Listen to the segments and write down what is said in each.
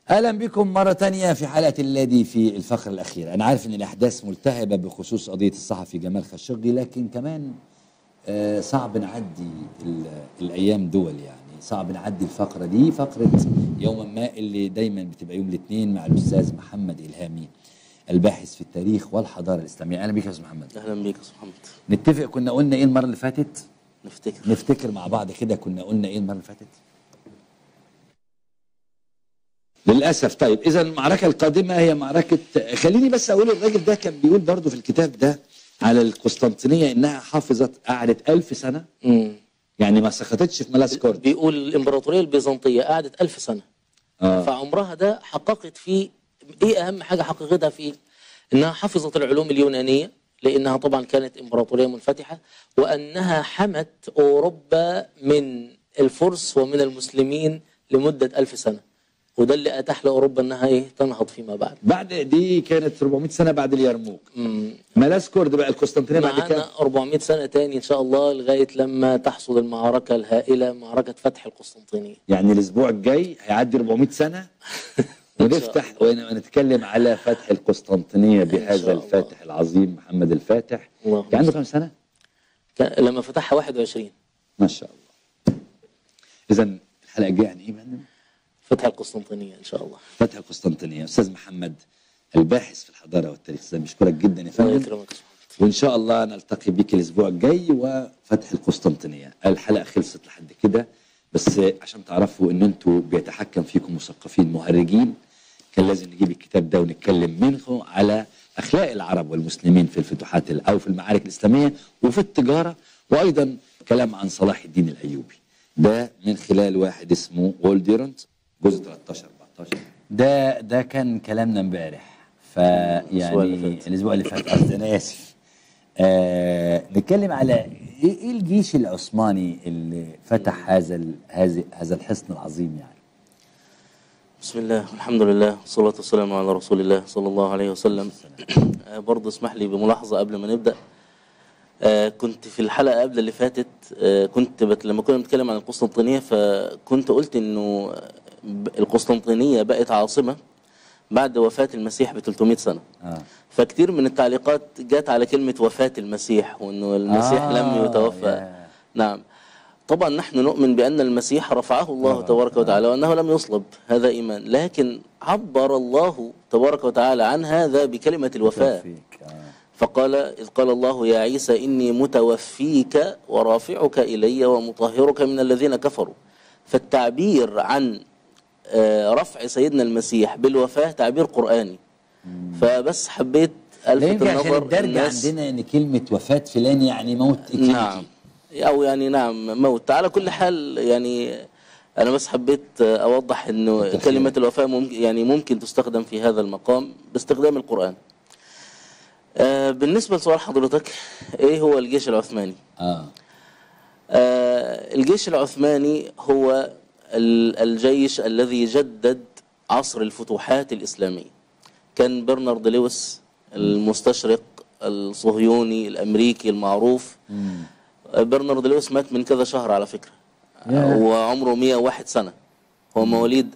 اهلا بكم مره تانية في حلقه الذي في الفقره الاخيره انا عارف ان الاحداث ملتهبه بخصوص قضيه الصحفي جمال خاشقجي لكن كمان آه، صعب نعدي ال- الايام دول يعني صعب نعدي الفقره دي فقره يوما ما اللي دايما بتبقى يوم الاثنين مع الاستاذ محمد الهامي الباحث في التاريخ والحضاره الاسلاميه اهلا بك يا استاذ محمد اهلا بيك يا استاذ محمد نتفق كنا قلنا ايه المره اللي فاتت نفتكر نفتكر مع بعض كده كنا قلنا ايه المره اللي فاتت للاسف طيب اذا المعركه القادمه هي معركه خليني بس اقول الراجل ده كان بيقول برضه في الكتاب ده على القسطنطينيه انها حافظت قعدت ألف سنه مم. يعني ما سقطتش في ملاسكورد بيقول الامبراطوريه البيزنطيه قعدت ألف سنه آه. فعمرها ده حققت فيه ايه اهم حاجه حققتها فيه انها حفظت العلوم اليونانيه لانها طبعا كانت امبراطوريه منفتحه وانها حمت اوروبا من الفرس ومن المسلمين لمده ألف سنه وده اللي اتاح لاوروبا انها ايه تنهض فيما بعد بعد دي كانت 400 سنه بعد اليرموك مم. ملاسكورد بقى القسطنطينيه بعد كام معانا 400 سنه تاني ان شاء الله لغايه لما تحصل المعركه الهائله معركه فتح القسطنطينيه يعني الاسبوع الجاي هيعدي 400 سنه ونفتح ون- ونتكلم على فتح القسطنطينيه بهذا شاء الله. الفاتح العظيم محمد الفاتح اللهم كان عنده كام سنه؟ كان- لما فتحها 21 ما شاء الله اذا الحلقه الجايه عن ايه يا فندم؟ فتح القسطنطينية إن شاء الله فتح القسطنطينيه استاذ محمد الباحث في الحضاره والتاريخ الاسلامي بشكرك جدا يا الله فندم يكرمك يا محمد. وان شاء الله نلتقي بك الاسبوع الجاي وفتح القسطنطينيه الحلقه خلصت لحد كده بس عشان تعرفوا ان انتوا بيتحكم فيكم مثقفين مهرجين كان لازم نجيب الكتاب ده ونتكلم منه على اخلاق العرب والمسلمين في الفتوحات ال- او في المعارك الاسلاميه وفي التجاره وايضا كلام عن صلاح الدين الايوبي ده من خلال واحد اسمه وولديرنت جزء 13 14 ده ده كان كلامنا امبارح الأسبوع اللي فيعني فات. الاسبوع اللي فات قصدي انا اسف آه نتكلم على ايه إيه الجيش العثماني اللي فتح هذا ال- هذا هذا الحصن العظيم يعني بسم الله والحمد لله والصلاة والسلام على رسول الله صلى الله عليه وسلم آه، برضه اسمح لي بملاحظة قبل ما نبدأ آه، كنت في الحلقة قبل اللي فاتت آه، كنت بت... لما كنا بنتكلم عن القسطنطينية فكنت قلت إنه ب- القسطنطينية بقت عاصمة بعد وفاة المسيح ب 300 سنة اه فكتير من التعليقات جت على كلمة وفاة المسيح وإنه المسيح آه، لم يتوفى يا. نعم طبعا نحن نؤمن بأن المسيح رفعه الله آه، تبارك وتعالى وأنه لم يصلب هذا إيمان لكن عبر الله تبارك وتعالى عن هذا بكلمة الوفاة توفيق آه. فقال إذ قال الله يا عيسى إني متوفيك ورافعك إلي ومطهرك من الذين كفروا فالتعبير عن آه، رفع سيدنا المسيح بالوفاة تعبير قرآني فبس حبيت لا ألفت يمكن عشان النظر الدرجة الناس عندنا ان كلمة وفاة فلان يعني موت إكلينيكي. نعم أو يعني نعم موت على كل حال يعني أنا بس حبيت أوضح إنه كتر كلمة خيرك. الوفاة ممكن يعني ممكن تستخدم في هذا المقام باستخدام القرآن. آه بالنسبة لسؤال حضرتك إيه هو الجيش العثماني؟ اه آه الجيش العثماني هو ال- الجيش الذي جدد عصر الفتوحات الإسلامية كان برنارد لويس المستشرق الصهيوني الأمريكي المعروف مم. آه، برنارد لويس مات من كذا شهر على فكرة ياه. وعمره 101 سنة هو مواليد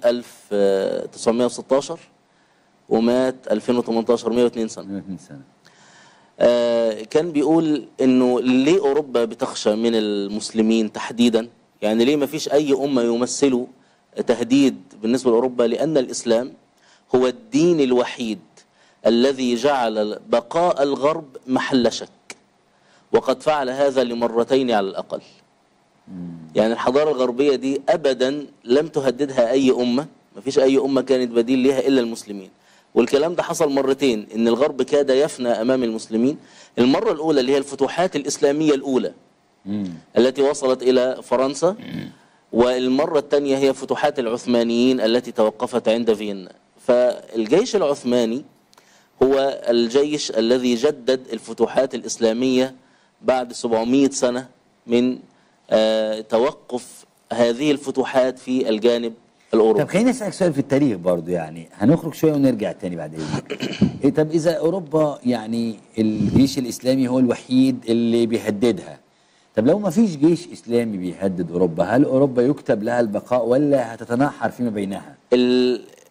1916 ومات 2018 102 سنة 102 سنة آه، كان بيقول انه ليه اوروبا بتخشى من المسلمين تحديدا يعني ليه ما فيش اي امه يمثلوا تهديد بالنسبه لاوروبا لان الاسلام هو الدين الوحيد الذي جعل بقاء الغرب محل شك وقد فعل هذا لمرتين على الاقل يعني الحضاره الغربيه دي ابدا لم تهددها اي امه ما فيش اي امه كانت بديل لها الا المسلمين والكلام ده حصل مرتين ان الغرب كاد يفنى امام المسلمين المره الاولى اللي هي الفتوحات الاسلاميه الاولى مم. التي وصلت الى فرنسا والمره الثانيه هي فتوحات العثمانيين التي توقفت عند فيينا فالجيش العثماني هو الجيش الذي جدد الفتوحات الإسلامية بعد 700 سنة من آه، توقف هذه الفتوحات في الجانب الأوروبي طب خليني اسالك سؤال في التاريخ برضو يعني هنخرج شويه ونرجع تاني بعد اذنك إيه طب اذا اوروبا يعني الجيش الاسلامي هو الوحيد اللي بيهددها طب لو ما فيش جيش اسلامي بيهدد اوروبا هل اوروبا يكتب لها البقاء ولا هتتنحر فيما بينها ال-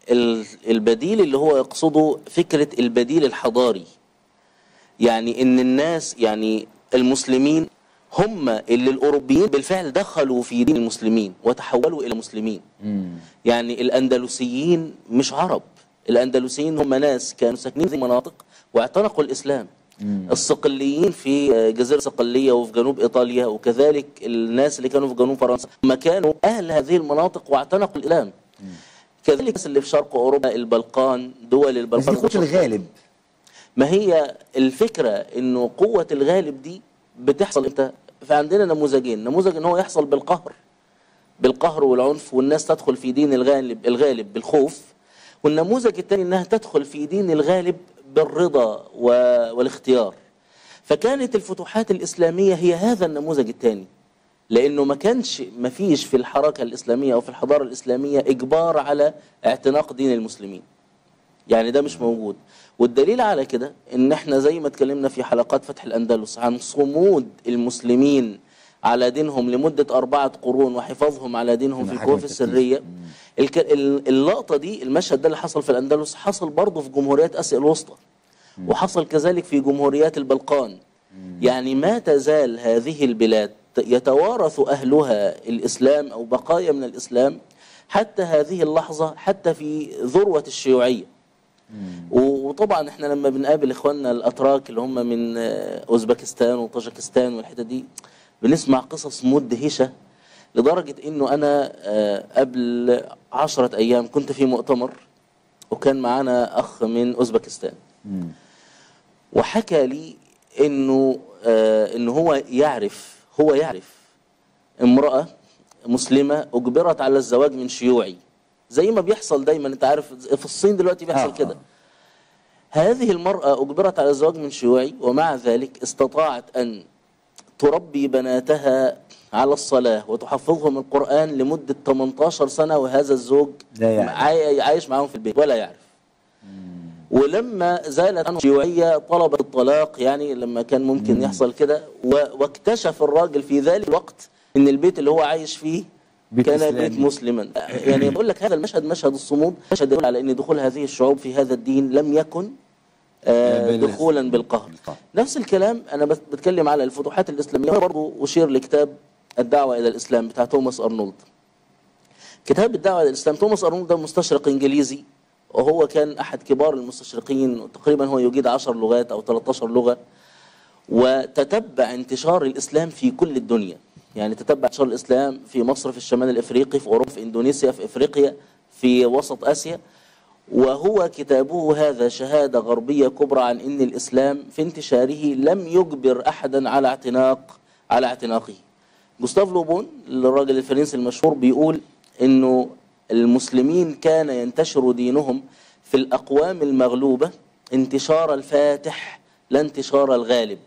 ال- البديل اللي هو يقصده فكرة البديل الحضاري يعني ان الناس يعني المسلمين هم اللي الاوروبيين بالفعل دخلوا في دين المسلمين وتحولوا الى مسلمين يعني الاندلسيين مش عرب الاندلسيين هم ناس كانوا ساكنين في مناطق واعتنقوا الاسلام الصقليين في جزيره صقليه وفي جنوب ايطاليا وكذلك الناس اللي كانوا في جنوب فرنسا هم كانوا اهل هذه المناطق واعتنقوا الاسلام كذلك الناس اللي في شرق اوروبا البلقان دول بس دي البلقان قوه الغالب ما هي الفكرة انه قوة الغالب دي بتحصل امتى فعندنا نموذجين نموذج ان هو يحصل بالقهر بالقهر والعنف والناس تدخل في دين الغالب الغالب بالخوف والنموذج الثاني انها تدخل في دين الغالب بالرضا و- والاختيار فكانت الفتوحات الإسلامية هي هذا النموذج الثاني لأنه ما كانش ما فيش في الحركة الإسلامية أو في الحضارة الإسلامية إجبار على اعتناق دين المسلمين يعني ده مش موجود والدليل على كده ان احنا زي ما اتكلمنا في حلقات فتح الاندلس عن صمود المسلمين على دينهم لمدة أربعة قرون وحفاظهم على دينهم في كنا الكهوف حاجة السرية الك... ال- اللقطة دي المشهد ده اللي حصل في الأندلس حصل برضه في جمهوريات آسيا الوسطى وحصل كذلك في جمهوريات البلقان يعني ما تزال هذه البلاد ت- يتوارث أهلها الإسلام أو بقايا من الإسلام حتى هذه اللحظة حتى في ذروة الشيوعية و- وطبعا احنا لما بنقابل اخواننا الاتراك اللي هم من آه، اوزبكستان وطاجكستان والحتت دي بنسمع قصص مدهشه لدرجه انه انا آه، قبل عشرة ايام كنت في مؤتمر وكان معانا اخ من اوزبكستان وحكى لي انه آه انه هو يعرف هو يعرف امراه مسلمه اجبرت على الزواج من شيوعي زي ما بيحصل دايما انت عارف في الصين دلوقتي بيحصل آه، كده آه. هذه المرأة أجبرت على الزواج من شيوعي ومع ذلك استطاعت أن تربي بناتها على الصلاة وتحفظهم القرآن لمدة 18 سنة وهذا الزوج لا يعرف. عاي- عايش معاهم في البيت ولا يعرف ولما زالت عنه الشيوعية طلبت الطلاق يعني لما كان ممكن يحصل كده و- واكتشف الراجل في ذلك الوقت ان البيت اللي هو عايش فيه بيت كان إسلامي. بيت مسلما يعني بقول لك هذا المشهد مشهد الصمود مشهد يدل على ان دخول هذه الشعوب في هذا الدين لم يكن آه، بال- دخولا بالقهر بالقهر. نفس الكلام انا بت- بتكلم على الفتوحات الاسلاميه برضه اشير لكتاب الدعوه الى الاسلام بتاع توماس ارنولد كتاب الدعوه الى الاسلام توماس ارنولد ده مستشرق انجليزي وهو كان احد كبار المستشرقين تقريبا هو يجيد 10 لغات او 13 لغه وتتبع انتشار الاسلام في كل الدنيا يعني تتبع انتشار الاسلام في مصر في الشمال الافريقي في اوروبا في اندونيسيا في افريقيا في وسط اسيا وهو كتابه هذا شهاده غربيه كبرى عن ان الاسلام في انتشاره لم يجبر احدا على اعتناق على اعتناقه جوستاف لوبون الراجل الفرنسي المشهور بيقول انه المسلمين كان ينتشر دينهم في الاقوام المغلوبه انتشار الفاتح لا انتشار الغالب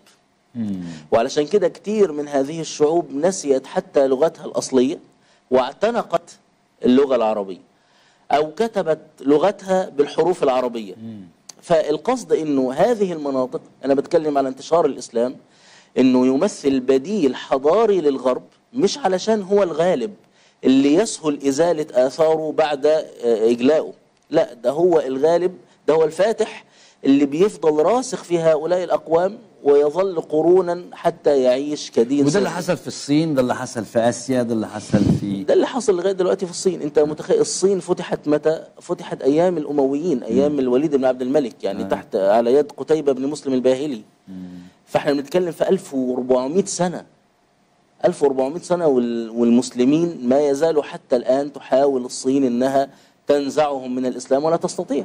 وعلشان كده كتير من هذه الشعوب نسيت حتى لغتها الأصلية واعتنقت اللغة العربية أو كتبت لغتها بالحروف العربية فالقصد أنه هذه المناطق أنا بتكلم على انتشار الإسلام أنه يمثل بديل حضاري للغرب مش علشان هو الغالب اللي يسهل إزالة آثاره بعد آه، إجلائه لا ده هو الغالب ده هو الفاتح اللي بيفضل راسخ في هؤلاء الأقوام ويظل قرونا حتى يعيش كدين وده سليم. اللي حصل في الصين ده اللي حصل في اسيا ده اللي حصل في ده اللي حصل لغايه دلوقتي في الصين انت متخيل الصين فتحت متى فتحت ايام الامويين ايام الوليد بن عبد الملك يعني تحت على يد قتيبة بن مسلم الباهلي فاحنا بنتكلم في 1400 سنه 1400 سنه وال- والمسلمين ما يزالوا حتى الان تحاول الصين انها تنزعهم من الاسلام ولا تستطيع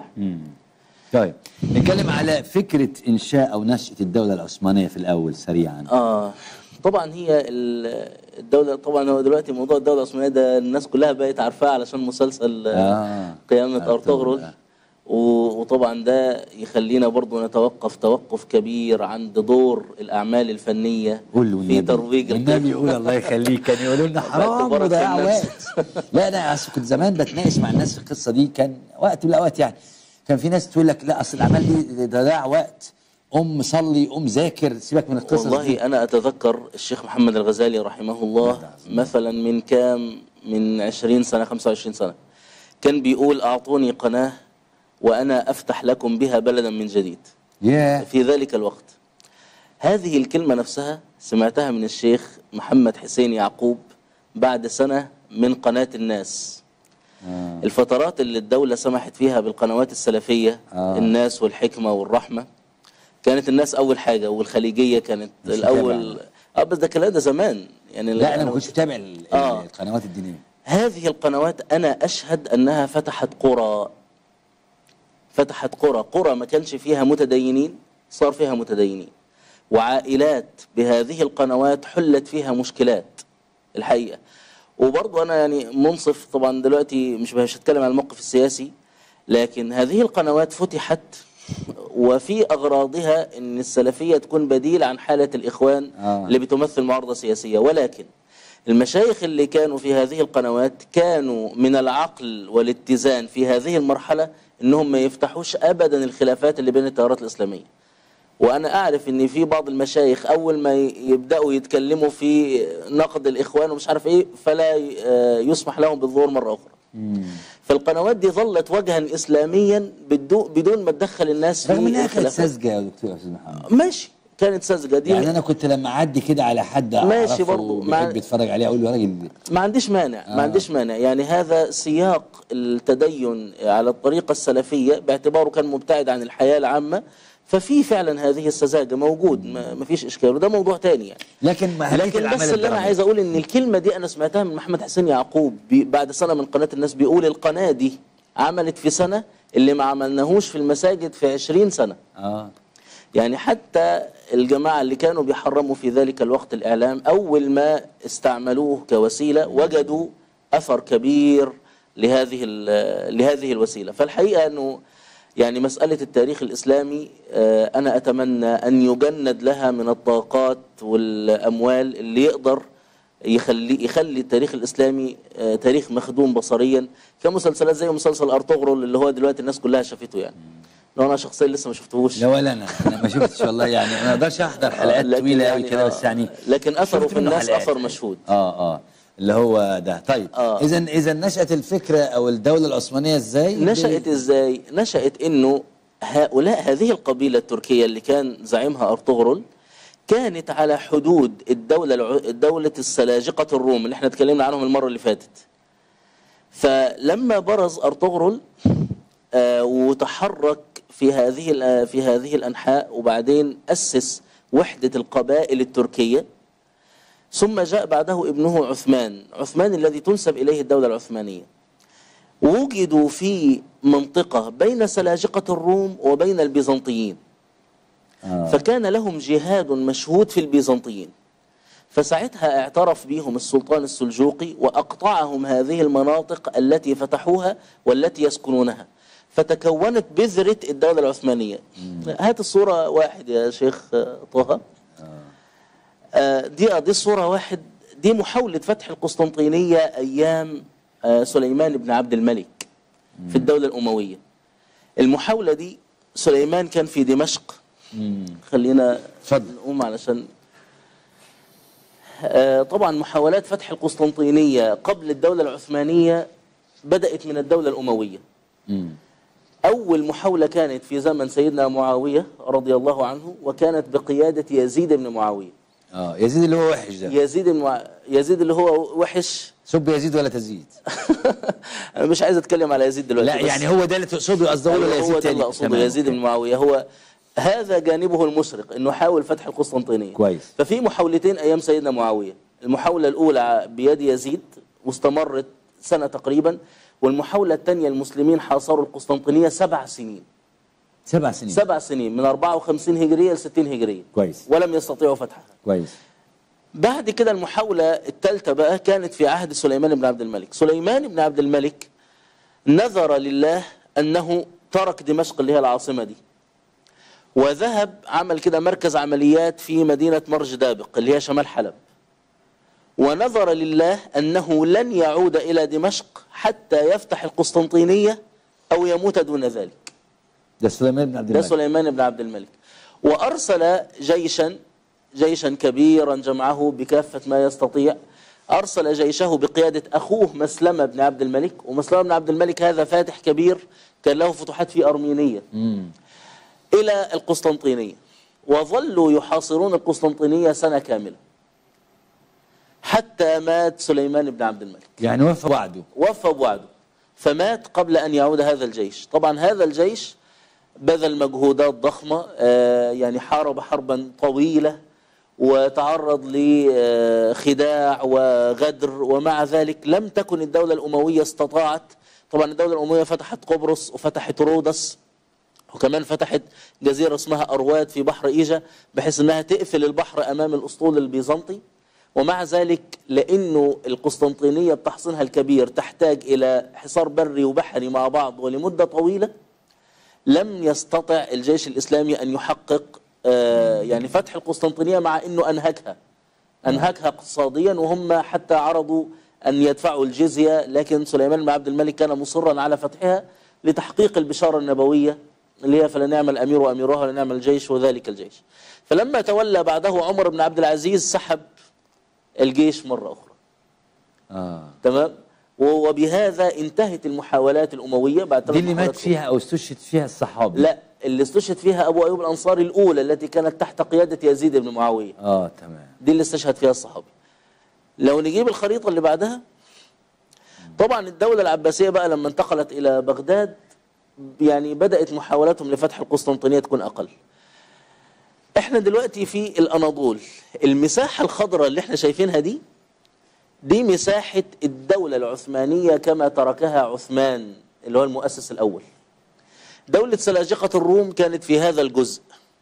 طيب نتكلم على فكره انشاء او نشاه الدوله العثمانيه في الاول سريعا اه طبعا هي ال- الدولة طبعا هو دلوقتي موضوع الدولة العثمانية ده الناس كلها بقت عارفاه علشان مسلسل آه. قيامة أرطغرل، أرطغرل آه. و- وطبعا ده يخلينا برضو نتوقف توقف كبير عند دور الأعمال الفنية قول له في والنبي ترويج والنبي القيم. يقول الله يخليك كان يقولوا لنا حرام باعتبارك وضياع النفس. وقت لا انا اصل كنت زمان بتناقش مع الناس في القصه دي كان وقت من الاوقات يعني كان في ناس تقول لك لا اصل الاعمال دي ضياع وقت قوم صلي قوم ذاكر سيبك من القصص دي والله أنا أتذكر الشيخ محمد الغزالي رحمه الله مثلا من كام من 20 سنة 25 سنة كان بيقول أعطوني قناة وأنا أفتح لكم بها بلدا من جديد ياه في ذلك الوقت هذه الكلمة نفسها سمعتها من الشيخ محمد حسين يعقوب بعد سنة من قناة الناس آه. الفترات اللي الدولة سمحت فيها بالقنوات السلفية آه. الناس والحكمة والرحمة كانت الناس أول حاجة والخليجية كانت مش الأول اه بس ده الكلام ده زمان يعني لا انا ما كنتش متابع ال- آه. القنوات الدينيه هذه القنوات أنا أشهد أنها فتحت قرى فتحت قرى قرى ما كانش فيها متدينين صار فيها متدينين وعائلات بهذه القنوات حلت فيها مشكلات الحقيقة وبرضه أنا يعني منصف طبعا دلوقتي مش مش هتكلم عن الموقف السياسي لكن هذه القنوات فتحت وفي أغراضها أن السلفية تكون بديل عن حالة الإخوان آه. اللي بتمثل معارضة سياسية ولكن المشايخ اللي كانوا في هذه القنوات كانوا من العقل والاتزان في هذه المرحلة انهم ما يفتحوش ابدا الخلافات اللي بين التيارات الاسلامية وانا اعرف ان في بعض المشايخ اول ما ي- يبداوا يتكلموا في نقد الاخوان ومش عارف ايه فلا ي- آه، يسمح لهم بالظهور مرة اخرى فالقنوات دي ظلت وجها اسلاميا بدو- بدون ما تدخل الناس رغم في انها كانت الخلافات ساذجه يا دكتور استاذ محمد ماشي كانت ساذجة دي يعني انا كنت لما اعدي كده على حد ماشي اعرفه برضو، مع- بيحب يتفرج عليه اقول له يا راجل ما عنديش مانع ما عنديش مانع يعني هذا سياق التدين على الطريقة السلفية باعتباره كان مبتعد عن الحياة العامة ففي فعلا هذه السذاجة موجود ما ما فيش إشكال وده موضوع تاني يعني لكن ما هليت لكن الأعمال بس اللي أنا الدرامية. عايز أقول إن الكلمة دي أنا سمعتها من محمد حسين يعقوب بي- بعد سنة من قناة الناس بيقول القناة دي عملت في سنة اللي ما عملناهوش في المساجد في عشرين سنة اه يعني حتى الجماعة اللي كانوا بيحرموا في ذلك الوقت الإعلام أول ما استعملوه كوسيلة وجدوا أثر كبير لهذه ال- لهذه الوسيلة فالحقيقة أنه يعني مسألة التاريخ الإسلامي آه، أنا أتمنى أن يجند لها من الطاقات والأموال اللي يقدر يخلي يخلي التاريخ الإسلامي آه، تاريخ مخدوم بصريا كمسلسلات زي مسلسل أرطغرل اللي هو دلوقتي الناس كلها شافته يعني لو أنا شخصيا لسه ما شفتهوش لا ولا انا انا ما شفتش والله يعني ما اقدرش احضر حلقات لكن طويله قوي يعني كده آه، بس يعني لكن اثره شفت في منه الناس حلقات اثر يعني. مشهود اه اه اللي هو ده طيب آه. اذا اذا نشات الفكره او الدوله العثمانيه ازاي نشأت ازاي نشأت انه هؤلاء هذه القبيلة التركية اللي كان زعيمها أرطغرل كانت على حدود الدولة الع- دولة السلاجقة الروم اللي احنا اتكلمنا عنهم المرة اللي فاتت فلما برز أرطغرل آه، وتحرك في هذه ال- في هذه الأنحاء وبعدين أسس وحدة القبائل التركية ثم جاء بعده ابنه عثمان عثمان الذي تنسب إليه الدولة العثمانية وجدوا في منطقة بين سلاجقة الروم وبين البيزنطيين آه. فكان لهم جهاد مشهود في البيزنطيين فساعتها اعترف بهم السلطان السلجوقي وأقطعهم هذه المناطق التي فتحوها والتي يسكنونها فتكونت بذرة الدولة العثمانية هات الصورة واحد يا شيخ آه، طه آه، دي دي الصورة واحد دي محاولة فتح القسطنطينية أيام آه، سليمان بن عبد الملك في الدولة الأموية المحاولة دي سليمان كان في دمشق خلينا اتفضل. نقوم علشان آه، طبعا محاولات فتح القسطنطينية قبل الدولة العثمانية بدأت من الدولة الأموية مم. أول محاولة كانت في زمن سيدنا معاوية رضي الله عنه وكانت بقيادة يزيد بن معاوية اه يزيد اللي هو وحش ده يزيد بن مع... يزيد اللي هو وحش سب يزيد ولا تزيد أنا مش عايز أتكلم على يزيد دلوقتي لا بس يعني هو ده اللي تقصده قصده ولا أيوة يزيد هو ده تاني اللي أقصده تمام، يزيد بن أوكي. معاوية هو هذا جانبه المشرق انه حاول فتح القسطنطينيه كويس. ففي محاولتين ايام سيدنا معاويه المحاوله الاولى بيد يزيد واستمرت سنه تقريبا والمحاوله الثانيه المسلمين حاصروا القسطنطينيه سبع سنين سبع سنين سبع سنين من 54 هجريه ل 60 هجريه كويس ولم يستطيعوا فتحها كويس بعد كده المحاولة الثالثة بقى كانت في عهد سليمان بن عبد الملك سليمان بن عبد الملك نذر لله أنه ترك دمشق اللي هي العاصمة دي وذهب عمل كده مركز عمليات في مدينة مرج دابق اللي هي شمال حلب ونذر لله أنه لن يعود إلى دمشق حتى يفتح القسطنطينية أو يموت دون ذلك ده سليمان بن عبد ده الملك سليمان بن عبد الملك وأرسل جيشا جيشا كبيرا جمعه بكافة ما يستطيع أرسل جيشه بقيادة أخوه مسلمة بن عبد الملك ومسلمة بن عبد الملك هذا فاتح كبير كان له فتوحات في أرمينية إلى القسطنطينية وظلوا يحاصرون القسطنطينية سنة كاملة حتى مات سليمان بن عبد الملك يعني وفى وعده وفى بوعده فمات قبل أن يعود هذا الجيش طبعا هذا الجيش بذل مجهودات ضخمة آه، يعني حارب حربا طويلة وتعرض لخداع وغدر ومع ذلك لم تكن الدولة الأموية استطاعت طبعا الدولة الأموية فتحت قبرص وفتحت رودس وكمان فتحت جزيرة اسمها أرواد في بحر إيجا بحيث أنها تقفل البحر أمام الأسطول البيزنطي ومع ذلك لأنه القسطنطينية بتحصينها الكبير تحتاج إلى حصار بري وبحري مع بعض ولمدة طويلة لم يستطع الجيش الإسلامي أن يحقق آه، يعني فتح القسطنطينية مع أنه أنهكها أنهكها اقتصاديا وهم حتى عرضوا أن يدفعوا الجزية لكن سليمان بن عبد الملك كان مصرا على فتحها لتحقيق البشارة النبوية اللي هي فلنعم الأمير وأميرها ولنعم الجيش وذلك الجيش فلما تولى بعده عمر بن عبد العزيز سحب الجيش مرة أخرى اه تمام و- وبهذا انتهت المحاولات الأموية بعد دي ثلاث اللي مات محاولات فيها او استشهد فيها الصحابي لا اللي استشهد فيها أبو أيوب الأنصاري الأولى التي كانت تحت قيادة يزيد بن معاوية اه تمام دي اللي استشهد فيها الصحابي لو نجيب الخريطة اللي بعدها طبعا الدولة العباسية بقى لما انتقلت إلى بغداد يعني بدأت محاولاتهم لفتح القسطنطينية تكون أقل احنا دلوقتي في الأناضول المساحة الخضراء اللي احنا شايفينها دي دي مساحة الدولة العثمانية كما تركها عثمان اللي هو المؤسس الأول دولة سلاجقة الروم كانت في هذا الجزء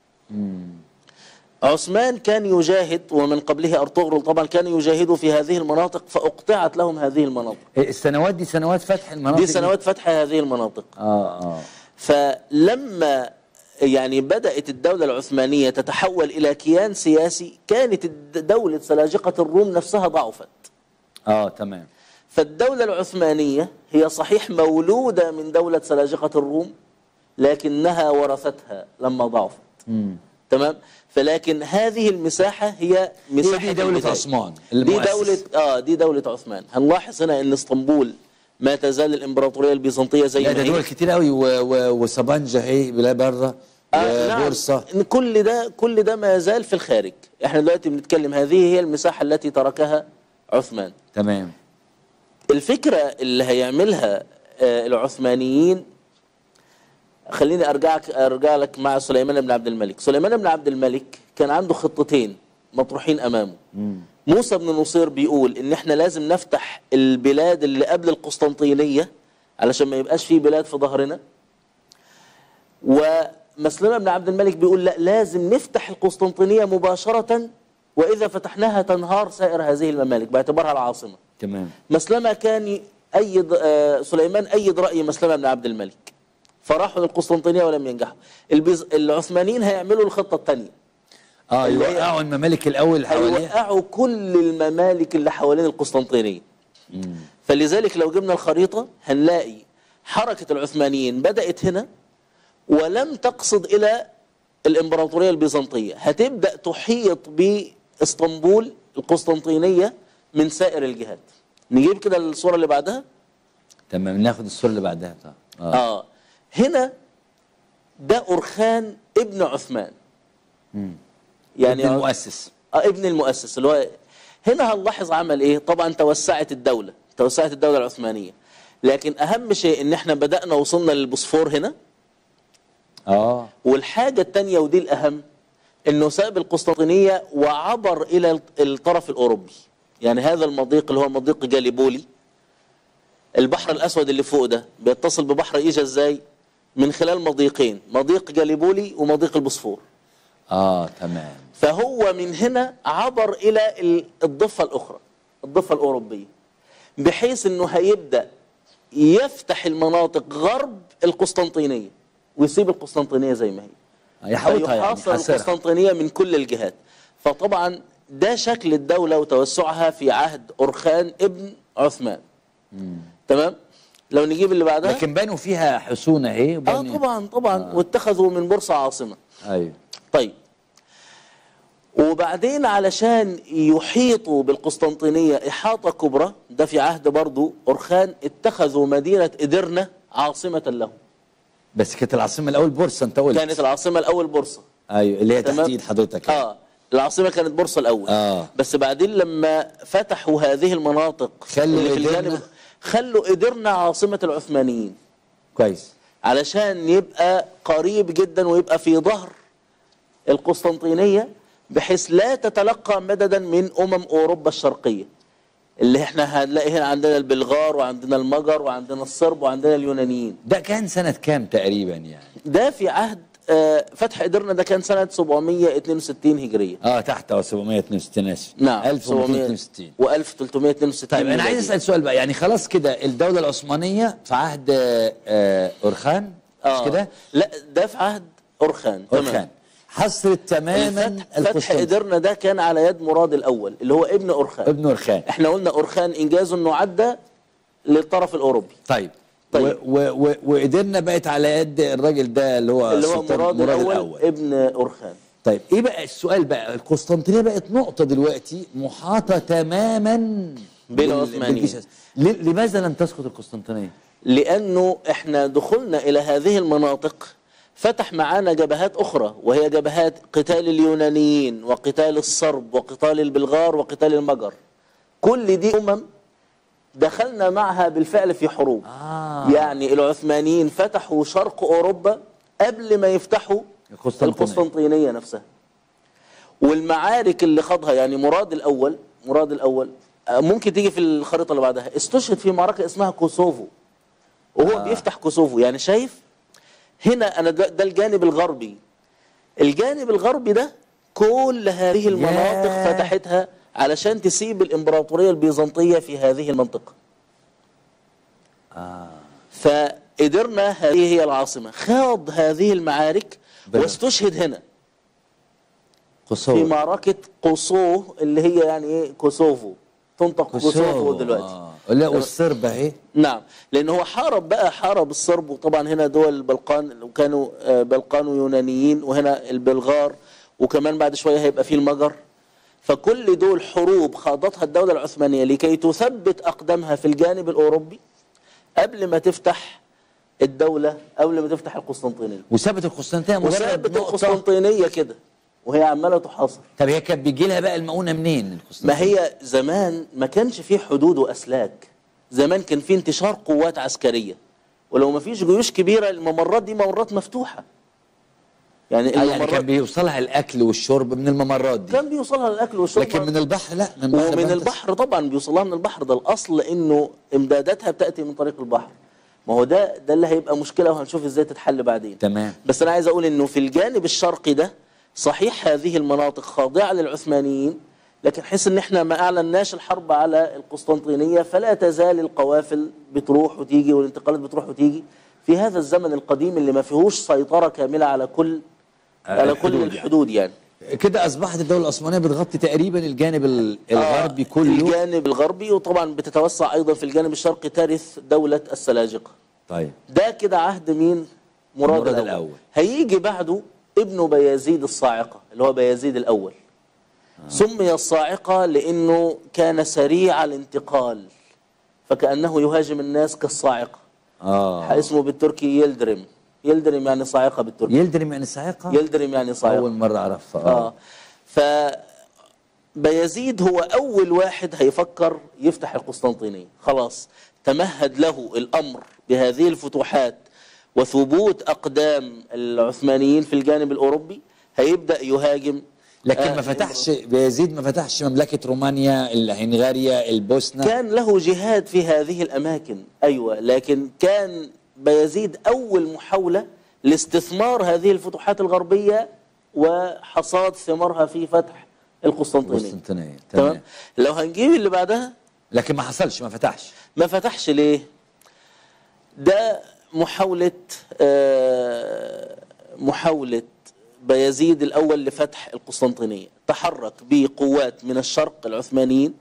عثمان كان يجاهد ومن قبله أرطغرل طبعا كانوا يجاهدوا في هذه المناطق فأقطعت لهم هذه المناطق إيه، السنوات دي سنوات فتح المناطق دي سنوات فتح هذه المناطق اه اه فلما يعني بدأت الدولة العثمانية تتحول إلى كيان سياسي كانت الد- دولة سلاجقة الروم نفسها ضعفت اه تمام فالدولة العثمانية هي صحيح مولودة من دولة سلاجقة الروم لكنها ورثتها لما ضعفت تمام فلكن هذه المساحة هي مساحة دي دولة البداية. عثمان دي المؤسس. دولة اه دي دولة عثمان هنلاحظ هنا ان اسطنبول ما تزال الامبراطورية البيزنطية زي لا ما ده هي دول كتير قوي و- و- وسبانجا هي بلا بره آه نعم وبورصه إن كل ده كل ده ما يزال في الخارج احنا دلوقتي بنتكلم هذه هي المساحة التي تركها عثمان تمام الفكرة اللي هيعملها آه، العثمانيين خليني ارجعك ارجع لك مع سليمان بن عبد الملك سليمان بن عبد الملك كان عنده خطتين مطروحين امامه موسى بن نصير بيقول ان احنا لازم نفتح البلاد اللي قبل القسطنطينية علشان ما يبقاش في بلاد في ظهرنا ومسلمة بن عبد الملك بيقول لا لازم نفتح القسطنطينية مباشرة وإذا فتحناها تنهار سائر هذه الممالك باعتبارها العاصمة تمام مسلمة كان أيد آه، سليمان أيد رأي مسلمة بن عبد الملك فراحوا للقسطنطينية ولم ينجحوا البيز... العثمانيين هيعملوا الخطة الثانية اه اللي هي- يوقعوا الممالك الاول اللي حواليها هيوقعوا كل الممالك اللي حوالين القسطنطينية فلذلك لو جبنا الخريطة هنلاقي حركة العثمانيين بدأت هنا ولم تقصد إلى الإمبراطورية البيزنطية هتبدأ تحيط بإسطنبول القسطنطينية من سائر الجهات نجيب كده الصورة اللي بعدها تمام ناخد الصوره اللي بعدها طبعا اه آه هنا ده أرخان ابن عثمان يعني المؤسس آه ابن المؤسس اللي هو هنا هنلاحظ عمل ايه طبعا توسعت الدولة توسعت الدولة العثمانية لكن اهم شيء ان احنا بدأنا وصلنا للبوسفور هنا اه والحاجة التانية ودي الاهم انه ساب القسطنطينية وعبر الى الطرف الاوروبي يعني هذا المضيق اللي هو مضيق جاليبولي البحر الاسود اللي فوق ده بيتصل ببحر ايجا ازاي من خلال مضيقين مضيق جاليبولي ومضيق البوسفور اه تمام فهو من هنا عبر إلى ال- الضفة الأخرى الضفة الأوروبية بحيث أنه هيبدأ يفتح المناطق غرب القسطنطينية ويسيب القسطنطينية زي ما هي يحوطها يعني فيحاصر حاصرها القسطنطينية من كل الجهات فطبعا ده شكل الدولة وتوسعها في عهد أرخان ابن عثمان تمام لو نجيب اللي بعدها لكن بنوا فيها حصون اهي اه وبنوا- طبعا طبعا واتخذوا من بورصة عاصمة ايوه طيب وبعدين علشان يحيطوا بالقسطنطينية إحاطة كبرى ده في عهد برضو أرخان اتخذوا مدينة إدرنة عاصمة له بس كانت العاصمه الاول بورصه انت قلت كانت العاصمة الأول بورصة ايوه اللي هي تمام؟ تحت ايد حضرتك يعني. اه العاصمة كانت بورصة الأول آه. بس بعدين لما فتحوا هذه المناطق خلوا اللي في إدرنا- الجانب خلوا إدرنا عاصمة العثمانيين كويس علشان يبقى قريب جدا ويبقى في ظهر القسطنطينية بحيث لا تتلقى مددا من أمم أوروبا الشرقية اللي احنا هنلاقي هنا عندنا البلغار وعندنا المجر وعندنا الصرب وعندنا اليونانيين ده كان سنه كام تقريبا يعني ده في عهد آه، فتح إدرنا ده كان سنة 762 هجرية اه تحت أو 762 اسف نعم 1262 و 1362 طيب انا عايز اسال سؤال بقى يعني خلاص كده الدوله العثمانيه في عهد آه، آه، اورخان مش آه. كده لا ده في عهد أورخان تمام. اورخان حصرت تماما الفتح فتح القسطنطين إدرنا ده كان على يد مراد الأول اللي هو ابن أورخان ابن اورخان احنا قلنا أورخان إنجاز إنه عدى للطرف الأوروبي طيب طيب. و و و وقدرنا بقت على يد الراجل ده اللي هو اللي هو السلطان مراد, مراد الأول, الاول ابن أورخان طيب ايه بقى السؤال بقى القسطنطينيه بقت نقطه دلوقتي محاطه تماما بال- بالعثمانيين. بالجيش الأس- ل- لماذا لم تسقط القسطنطينيه لأنه احنا دخولنا إلى هذه المناطق فتح معانا جبهات أخرى وهي جبهات قتال اليونانيين وقتال الصرب وقتال البلغار وقتال المجر كل دي أمم دخلنا معها بالفعل في حروب آه. يعني العثمانيين فتحوا شرق أوروبا قبل ما يفتحوا القسطنطينية. القسطنطينية نفسها والمعارك اللي خاضها يعني مراد الأول مراد الأول آه، ممكن تيجي في الخريطة اللي بعدها استشهد في معركة اسمها كوسوفو وهو آه. بيفتح كوسوفو يعني شايف هنا أنا ده, ده الجانب الغربي الجانب الغربي ده كل هذه المناطق ياه. فتحتها علشان تسيب الإمبراطورية البيزنطية في هذه المنطقة فقدرنا هذه هي العاصمة خاض هذه المعارك بلى. واستشهد هنا في قصور معركة قوسوه اللي هي يعني ايه كوسوفو تنطق كوسوفو دلوقتي آه. لا والصرب اهي نعم لان هو حارب بقى حارب الصرب وطبعا هنا دول البلقان وكانوا آه، بلقان ويونانيين وهنا البلغار وكمان بعد شويه هيبقى في المجر فكل دول حروب خاضتها الدوله العثمانيه لكي تثبت اقدامها في الجانب الاوروبي قبل ما تفتح الدوله قبل ما تفتح القسطنطينيه وثبت القسطنطينيه مجرد وثابت نقطه القسطنطينيه كده وهي عماله تحاصر طب هي كانت بيجي لها بقى المؤونه منين القسطنطينيه ما هي زمان ما كانش فيه حدود واسلاك زمان كان فيه انتشار قوات عسكريه ولو ما فيش جيوش كبيره الممرات دي ممرات مفتوحه يعني آه يعني الممرات كان بيوصلها الاكل والشرب من الممرات دي كان بيوصلها الاكل والشرب لكن من البحر لا من البحر ومن بنتس. البحر طبعا بيوصلها من البحر ده الاصل انه امداداتها بتاتي من طريق البحر ما هو ده ده اللي هيبقى مشكله وهنشوف ازاي تتحل بعدين تمام بس انا عايز اقول انه في الجانب الشرقي ده صحيح هذه المناطق خاضعه للعثمانيين لكن حيث ان احنا ما اعلناش الحرب على القسطنطينيه فلا تزال القوافل بتروح وتيجي والانتقالات بتروح وتيجي في هذا الزمن القديم اللي ما فيهوش سيطره كامله على كل آه، على كل الحدود يعني. الحدود يعني كده اصبحت الدوله العثمانيه بتغطي تقريبا الجانب ال- الغربي آه، كله الجانب الغربي وطبعا بتتوسع ايضا في الجانب الشرقي ترث دوله السلاجقه طيب ده كده عهد مين مراد, مراد الأول. الأول. هيجي بعده ابنه بيزيد الصاعقة اللي هو بيزيد الأول سمي الصاعقة لأنه كان سريع الانتقال فكأنه يهاجم الناس كالصاعقة اه اسمه بالتركي يلدرم يلدرم يعني صاعقة بالتركي يلدرم يعني صاعقه يلدرم يعني صاعقة اول مره اعرفها آه. اه ف بيزيد هو أول واحد هيفكر يفتح القسطنطينية خلاص تمهد له الأمر بهذه الفتوحات وثبوت أقدام العثمانيين في الجانب الأوروبي هيبدأ يهاجم لكن آه، ما فتحش بيزيد ما فتحش مملكه رومانيا الهنغاريا البوسنه كان له جهاد في هذه الأماكن أيوة لكن كان بيزيد أول محاولة لاستثمار هذه الفتوحات الغربية وحصاد ثمارها في فتح القسطنطينية القسطنطينيه تمام تمام لو هنجيب اللي بعدها لكن ما حصلش ما فتحش ما فتحش ليه ده محاولة آه، محاولة بيزيد الأول لفتح القسطنطينية تحرك بقوات من الشرق العثمانيين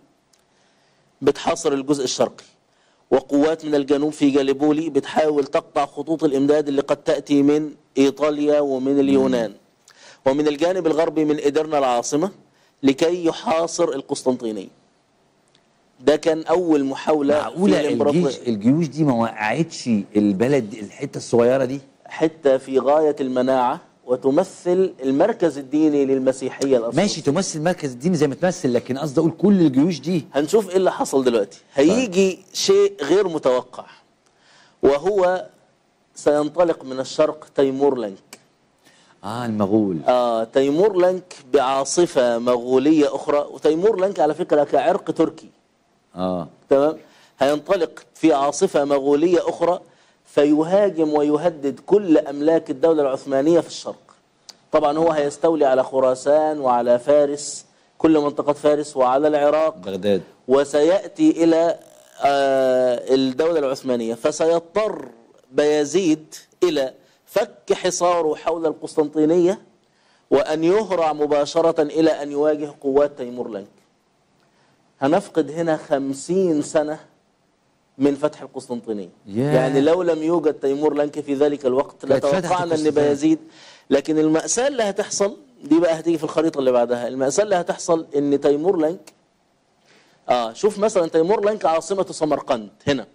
بتحاصر الجزء الشرقي وقوات من الجنوب في جاليبولي بتحاول تقطع خطوط الإمداد اللي قد تأتي من إيطاليا ومن اليونان ومن الجانب الغربي من إدرنا العاصمة لكي يحاصر القسطنطينية ده كان أول محاولة معقوله في الإمبراطورية. الجيش الجيوش دي ما وقعتش البلد الحته الصغيره دي حتة في غاية المناعة وتمثل المركز الديني للمسيحية الأصلية ماشي تمثل مركز الدين زي ما تمثل لكن قصدي اقول كل الجيوش دي هنشوف ايه اللي حصل دلوقتي هيجي شيء غير متوقع وهو سينطلق من الشرق تيمور لنك اه المغول آه تيمور لنك بعاصفة مغولية أخرى وتيمور لنك على فكرة كعرق تركي اه تمام هينطلق في عاصفة مغولية أخرى فيهاجم ويهدد كل أملاك الدولة العثمانية في الشرق طبعا هو هيستولي على خراسان وعلى فارس كل منطقة فارس وعلى العراق بغداد وسيأتي إلى آه، الدولة العثمانية فسيضطر بايزيد إلى فك حصاره حول القسطنطينية وأن يهرع مباشرة إلى أن يواجه قوات تيمور لنك هنفقد هنا خمسين سنة من فتح القسطنطينية ياه. يعني لو لم يوجد تيمور لنك في ذلك الوقت كانت فتحت لتوقعنا أن القسطنطينية. بايزيد لكن المأساة اللي هتحصل دي بقى هتيجي في الخريطة اللي بعدها المأساة اللي هتحصل أن تيمور لنك اه شوف مثلا تيمور لنك عاصمة سمرقند هنا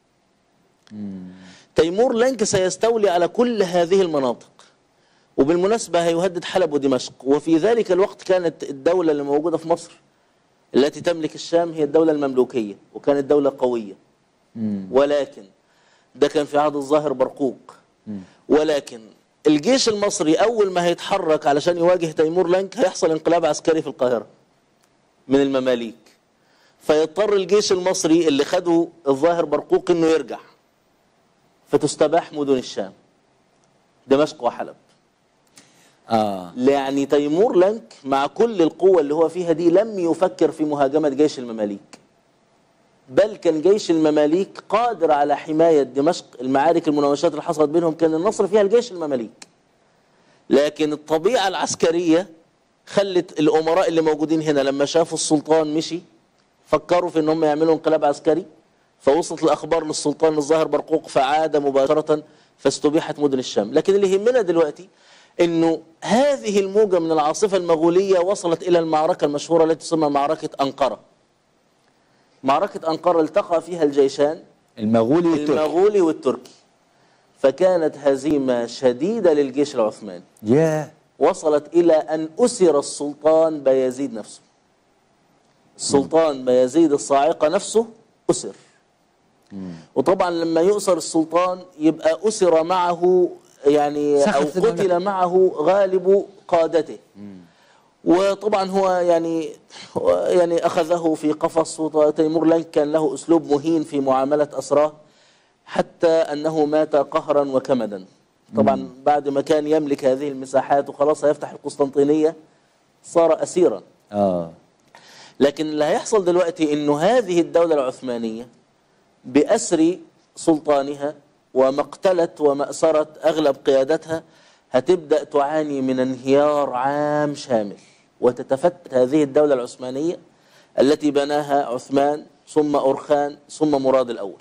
تيمور لنك سيستولي على كل هذه المناطق وبالمناسبة هيهدد حلب ودمشق وفي ذلك الوقت كانت الدولة اللي موجودة في مصر التي تملك الشام هي الدولة المملوكية وكانت دولة قوية ولكن ده كان في عهد الظاهر برقوق ولكن الجيش المصري أول ما هيتحرك علشان يواجه تيمور لنك هيحصل انقلاب عسكري في القاهرة من المماليك فيضطر الجيش المصري اللي خده الظاهر برقوق انه يرجع فتستباح مدن الشام دمشق وحلب اه يعني تيمور لنك مع كل القوة اللي هو فيها دي لم يفكر في مهاجمة جيش المماليك بل كان جيش المماليك قادر على حماية دمشق المعارك المناوشات اللي حصلت بينهم كان النصر فيها الجيش المماليك لكن الطبيعة العسكرية خلت الأمراء اللي موجودين هنا لما شافوا السلطان مشي فكروا في انهم يعملوا انقلاب عسكري فوصلت الاخبار للسلطان الظاهر برقوق فعاد مباشره فاستبيحت مدن الشام لكن اللي يهمنا دلوقتي انه هذه الموجه من العاصفه المغوليه وصلت الى المعركه المشهوره التي تسمى معركه انقره معركه انقره التقى فيها الجيشان المغولي والتركي المغولي والتركي فكانت هزيمه شديده للجيش العثماني ياه وصلت إلى أن أسر السلطان بايزيد نفسه السلطان بايزيد الصاعقة نفسه أسر وطبعا لما يؤسر السلطان يبقى أسر معه يعني أو سخف المملكة. قتل معه غالب قادته وطبعا هو يعني هو يعني أخذه في قفص وتيمور لنك كان له أسلوب مهين في معاملة أسراه حتى أنه مات قهرا وكمدا طبعا بعد ما كان يملك هذه المساحات وخلاص هيفتح القسطنطينية صار أسيرا اه لكن اللي هيحصل دلوقتي انه هذه الدولة العثمانية بأسر سلطانها ومقتلة ومأسرة أغلب قيادتها هتبدأ تعاني من انهيار عام شامل وتتفتت هذه الدولة العثمانية التي بناها عثمان ثم أرخان ثم مراد الأول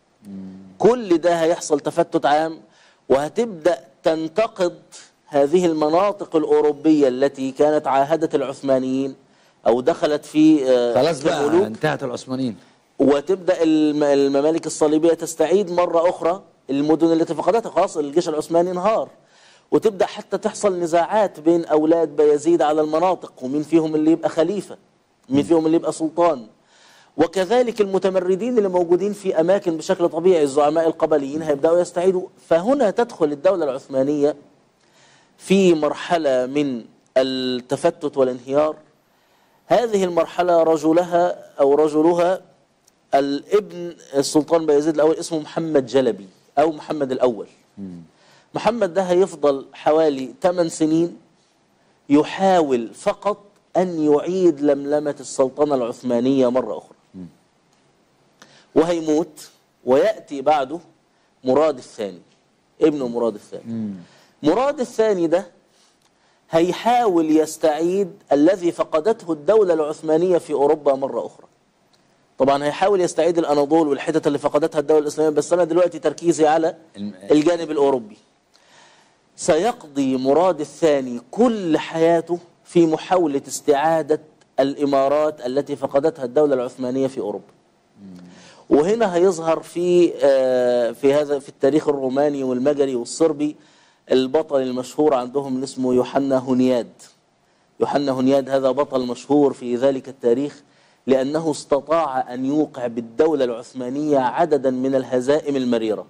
كل ده هيحصل تفتت عام وهتبدأ تنتقد هذه المناطق الأوروبية التي كانت عاهدت العثمانيين أو دخلت في آه، خلاص حزب بقى الملوك انتهت العثمانيين وتبدا الم- الممالك الصليبيه تستعيد مره اخرى المدن التي فقدتها خلاص الجيش العثماني انهار وتبدا حتى تحصل نزاعات بين اولاد بايزيد على المناطق ومين فيهم اللي يبقى خليفه مين فيهم اللي يبقى سلطان وكذلك المتمردين اللي موجودين في اماكن بشكل طبيعي الزعماء القبليين هيبداوا يستعيدوا فهنا تدخل الدوله العثمانيه في مرحله من التفتت والانهيار هذه المرحلة رجلها أو رجلها الابن السلطان بايزيد الأول اسمه محمد جلبي أو محمد الأول محمد ده هيفضل حوالي 8 سنين يحاول فقط أن يعيد لملمة السلطنة العثمانية مرة أخرى وهيموت ويأتي بعده مراد الثاني ابنه مراد الثاني مراد الثاني ده هيحاول يستعيد الذي فقدته الدولة العثمانية في أوروبا مرة أخرى طبعا هيحاول يستعيد الأناضول والحتت اللي فقدتها الدولة الإسلامية بس أنا دلوقتي تركيزي على الم- الجانب الأوروبي سيقضي مراد الثاني كل حياته في محاولة استعادة الإمارات التي فقدتها الدولة العثمانية في أوروبا وهنا هيظهر في آه، في هذا في التاريخ الروماني والمجري والصربي البطل المشهور عندهم اللي اسمه يوحنا هونياد يوحنا هونياد هذا بطل مشهور في ذلك التاريخ لأنه استطاع أن يوقع بالدولة العثمانية عددا من الهزائم المريرة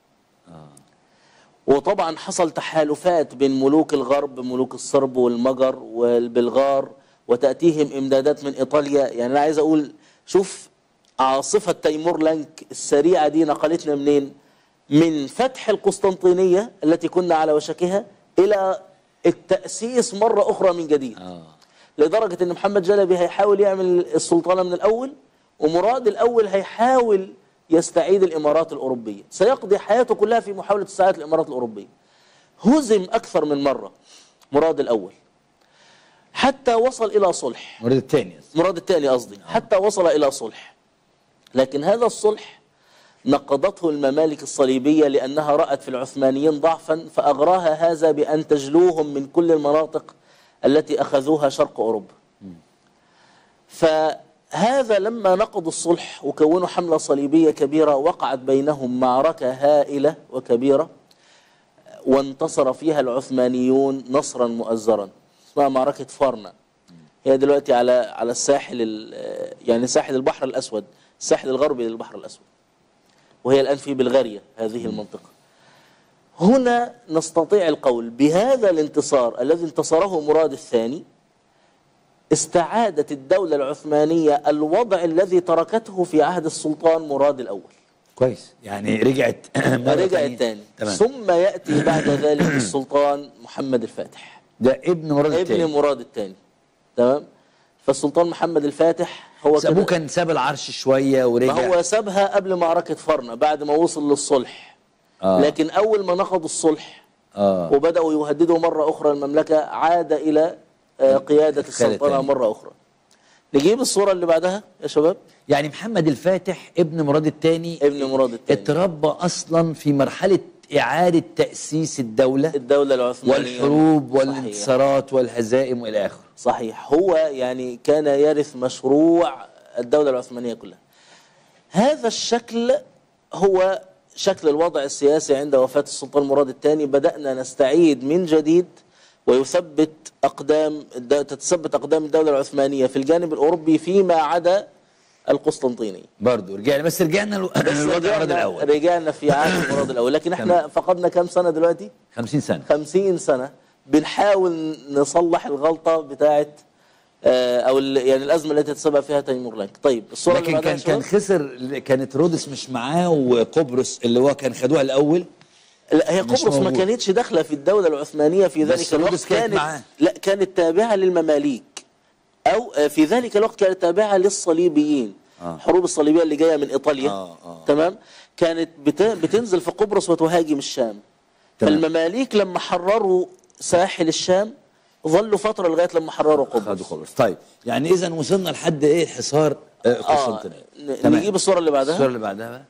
وطبعا حصل تحالفات بين ملوك الغرب ملوك الصرب والمجر والبلغار وتأتيهم إمدادات من إيطاليا يعني أنا عايز أقول شوف عاصفة تيمور لانك السريعة دي نقلتنا منين من فتح القسطنطينية التي كنا على وشكها إلى التأسيس مرة أخرى من جديد اه لدرجة ان محمد جلبي هيحاول يعمل السلطنة من الاول ومراد الاول هيحاول يستعيد الامارات الاوروبية سيقضي حياته كلها في محاولة استعادة الامارات الاوروبية هزم اكثر من مرة مراد الاول حتى وصل الى صلح المريض الثاني مراد الثاني قصدي حتى وصل الى صلح لكن هذا الصلح نقضته الممالك الصليبية لأنها رأت في العثمانيين ضعفا فأغراها هذا بأن تجلوهم من كل المناطق التي أخذوها شرق أوروبا فهذا لما نقضوا الصلح وكونوا حملة صليبية كبيرة وقعت بينهم معركة هائلة وكبيرة وانتصر فيها العثمانيون نصرا مؤزرا اسمها معركة فارنا هي دلوقتي على على الساحل ال- يعني ساحل البحر الأسود الساحل الغربي للبحر الأسود وهي الآن في بلغاريا هذه المنطقة هنا نستطيع القول بهذا الانتصار الذي انتصره مراد الثاني استعادت الدولة العثمانية الوضع الذي تركته في عهد السلطان مراد الأول كويس يعني رجعت مرة رجع تانية. الثاني تمام ثم يأتي بعد ذلك السلطان محمد الفاتح ده ابن مراد ابن الثاني مراد الثاني تمام فالسلطان محمد الفاتح هو بس ابوه كده كان ساب العرش شويه ورجع ما هو سابها قبل معركة فرنا بعد ما وصل للصلح آه. لكن أول ما نقضوا الصلح اه وبدأوا يهددوا مرة أخرى المملكة عاد إلى آه، قيادة خالد السلطنة تاني. مرة أخرى نجيب الصورة اللي بعدها يا شباب يعني محمد الفاتح ابن مراد الثاني ابن مراد الثاني اتربى اصلا في مرحله اعاده تاسيس الدوله الدولة العثمانية والحروب صحيح. والانتصارات والهزائم والى اخره صحيح هو يعني كان يرث مشروع الدولة العثمانية كلها هذا الشكل هو شكل الوضع السياسي عند وفاة السلطان مراد الثاني بدأنا نستعيد من جديد ويثبت أقدام الد- تتثبت أقدام الدولة العثمانية في الجانب الأوروبي فيما عدا القسطنطيني برضه رجعنا بس رجعنا لو- بس للوضع مراد رجعنا, الاول رجعنا في عهد مراد الأول لكن احنا فقدنا كم سنة دلوقتي 50 سنه خمسين سنة بنحاول نصلح الغلطة بتاعت آه، أو ال- يعني الأزمة التي تسبب فيها تيمور لانك طيب الصورة اللي لكن بعدها كان يا كان شباب؟ خسر كانت رودس مش معاه وقبرص اللي هو كان خدوها الاول لا هي مش قبرص ما موجود. كانتش داخلة في الدولة العثمانية في بس ذلك الوقت رودس كانت معاه. لا كانت تابعة للمماليك أو آه، في ذلك الوقت كانت تابعة للصليبيين آه. حروب الصليبية اللي جاية من إيطاليا آه، آه. تمام كانت بت- بتنزل في قبرص وتهاجم الشام تمام. فالمماليك لما حرروا ساحل الشام ظلوا فترة لغاية لما حرروا قبرص خدوا قبرص طيب يعني اذا وصلنا لحد ايه حصار آه، اه قسطنطينيه ن- تمام. نجيب الصورة اللي بعدها الصوره اللي بعدها بقى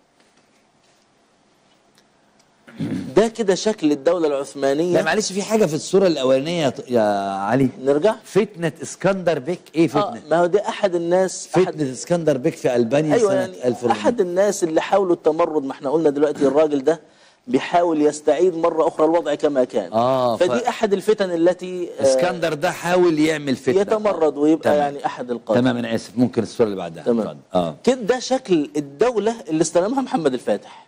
ده كده شكل الدولة لا العثمانية معلش في حاجه في الصوره الاولانيه يا ط- يا علي نرجع فتنه اسكندر بيك ايه اه فتنه ما هو ده أحد الناس أحد فتنه اسكندر بيك في البانيا أيوة سنه يعني 1400 أحد الناس اللي حاولوا التمرد ما احنا قلنا دلوقتي الراجل ده بيحاول يستعيد مرة أخرى الوضع كما كان آه، ف- فدي أحد الفتن التي آه، اسكندر ده حاول يعمل فتنه يتمرد ويبقى تمام. يعني أحد القادة تمام انا اسف ممكن الصوره اللي بعدها تمام اتفضل. اه كده ده شكل الدولة اللي استلمها محمد الفاتح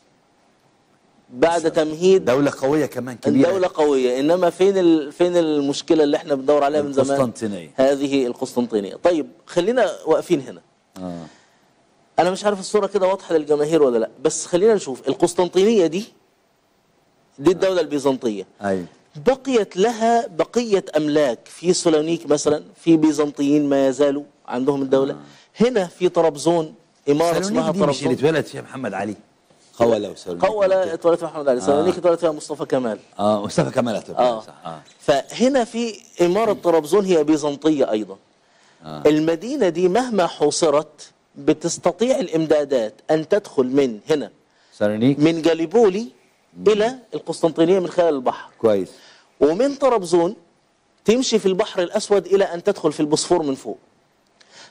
بعد تمهيد دوله قويه كمان كبيره الدولة قوية إنما فين ال... فين المشكلة اللي احنا بندور عليها من زمان القسطنطينية. هذه القسطنطينية طيب خلينا واقفين هنا اه أنا مش عارف الصورة كده واضحة للجماهير ولا لا بس خلينا نشوف القسطنطينية دي دي الدولة البيزنطية ايوه بقيت لها بقية أملاك في سولونيك مثلا في بيزنطيين ما يزالوا عندهم الدولة هنا في طرابزون إمارة اسمها سالونيك دي مش اللي طرابزون اتولد فيها محمد علي قولة وسالونيك قولة اتولد فيها محمد علي سولونيك اتولد فيها مصطفى كمال اه مصطفى كمال اتولد آه. صح اه فهنا في إمارة طرابزون هي بيزنطية أيضا آه. المدينة دي مهما حوصرت بتستطيع الإمدادات أن تدخل من هنا سالونيك من جاليبولي إلى القسطنطينية من خلال البحر كويس ومن طرابزون تمشي في البحر الأسود إلى أن تدخل في البوسفور من فوق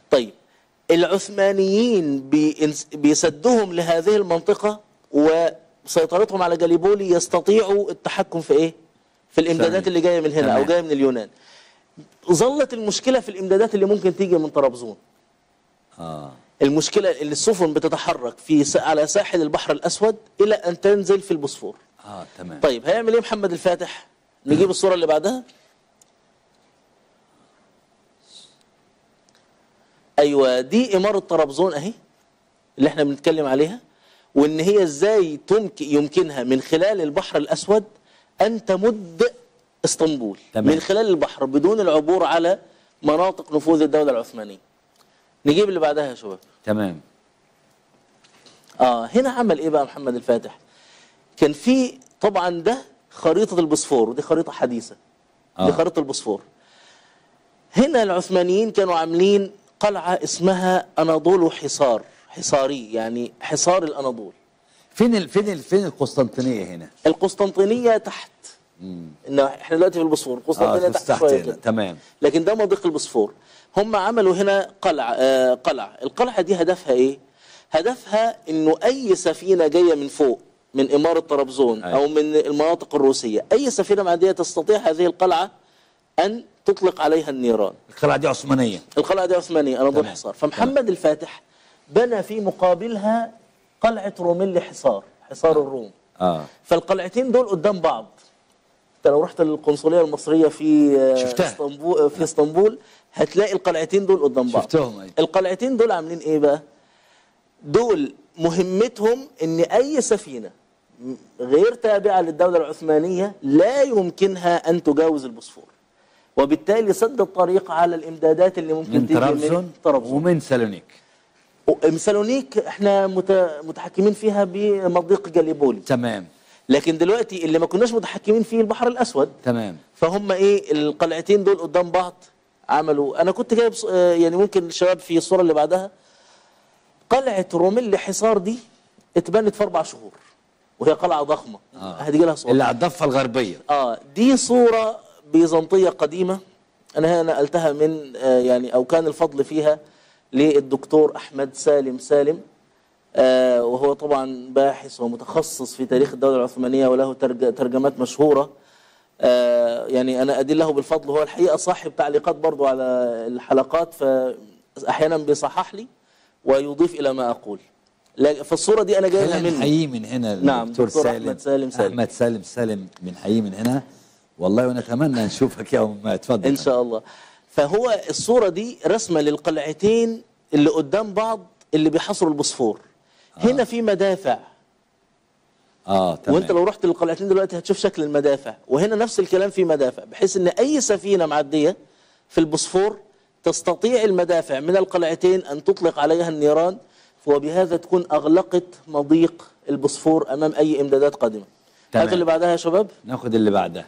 طيب العثمانيين بينس- بيسدهم لهذه المنطقة وسيطرتهم على جاليبولي يستطيعوا التحكم في ايه؟ في الامدادات ثاني. اللي جايه من هنا او تمام. جايه من اليونان. ظلت المشكله في الامدادات اللي ممكن تيجي من طرابزون. اه المشكله اللي السفن بتتحرك في س- على ساحل البحر الاسود الى ان تنزل في البوسفور. اه تمام طيب هيعمل ايه محمد الفاتح؟ نجيب الصوره اللي بعدها. ايوه دي اماره طرابزون اهي اللي احنا بنتكلم عليها وان هي ازاي تمكن يمكنها من خلال البحر الاسود ان تمد اسطنبول تمام. من خلال البحر بدون العبور على مناطق نفوذ الدوله العثمانيه. نجيب اللي بعدها يا شباب. تمام اه هنا عمل ايه بقى محمد الفاتح؟ كان في طبعا ده خريطه البوسفور ودي خريطه حديثه. آه. دي خريطه البوسفور. هنا العثمانيين كانوا عاملين قلعه اسمها اناضول حصار حصاري يعني حصار الاناضول. فين ال... فين ال... فين القسطنطينيه هنا؟ القسطنطينيه تحت إن احنا دلوقتي في البوسفور القسطنطينيه اه تحت تحت شويه هنا. كده تمام لكن ده مضيق البوسفور هم عملوا هنا قلعة آه قلعة القلعة دي هدفها ايه هدفها انه اي سفينة جاية من فوق من امارة طرابزون أيوة. او من المناطق الروسية اي سفينة معدية تستطيع هذه القلعة ان تطلق عليها النيران القلعه دي عثمانيه القلعة دي عثمانية اناضول تمام. حصار فمحمد الفاتح بنى في مقابلها قلعة روميلي حصار حصار الروم اه فالقلعتين دول قدام بعض انت لو رحت للقنصليه المصريه في آه، شفتها. اسطنبول في اسطنبول هتلاقي القلعتين دول قدام بعض شفتهم أيوة. القلعتين دول عاملين ايه بقى دول مهمتهم ان اي سفينه م- غير تابعه للدوله العثمانيه لا يمكنها ان تجاوز البوسفور وبالتالي سد الطريق على الامدادات اللي ممكن من تيجي طرابزون من طرابزون ومن سالونيك سالونيك احنا مت- متحكمين فيها بمضيق جاليبولي تمام لكن دلوقتي اللي ما كناش متحكمين فيه البحر الاسود تمام فهم ايه القلعتين دول قدام بعض عملوا انا كنت جايب ص- آه، يعني ممكن الشباب في الصوره اللي بعدها قلعه روميل حصار دي اتبنت في اربع شهور وهي قلعه ضخمه آه. هتجي لها صور اللي على الضفه الغربيه اه دي صوره بيزنطيه قديمه انا هنا نقلتها من آه يعني او كان الفضل فيها للدكتور احمد سالم سالم آه وهو طبعا باحث ومتخصص في تاريخ الدوله العثمانيه وله ترج- ترجمات مشهوره آه يعني انا ادين له بالفضل هو الحقيقه صاحب تعليقات برضو على الحلقات فاحيانا بيصحح لي ويضيف الى ما اقول لا- فالصوره دي انا جايبها خلينا منه نحييه من هنا نعم، الدكتور دكتور سالم أحمد سالم سالم. احمد سالم سالم بنحييه من هنا والله ونتمنى نشوفك يوم ما اتفضل ان شاء الله فهو الصوره دي رسمه للقلعتين اللي قدام بعض اللي بيحاصروا البوسفور هنا في مدافع اه تمام وانت لو رحت للقلعتين دلوقتي هتشوف شكل المدافع وهنا نفس الكلام في مدافع بحيث ان اي سفينه معديه في البوسفور تستطيع المدافع من القلعتين ان تطلق عليها النيران وبهذا تكون اغلقت مضيق البوسفور امام اي امدادات قادمه تمام. هاتوا اللي بعدها يا شباب ناخد اللي بعدها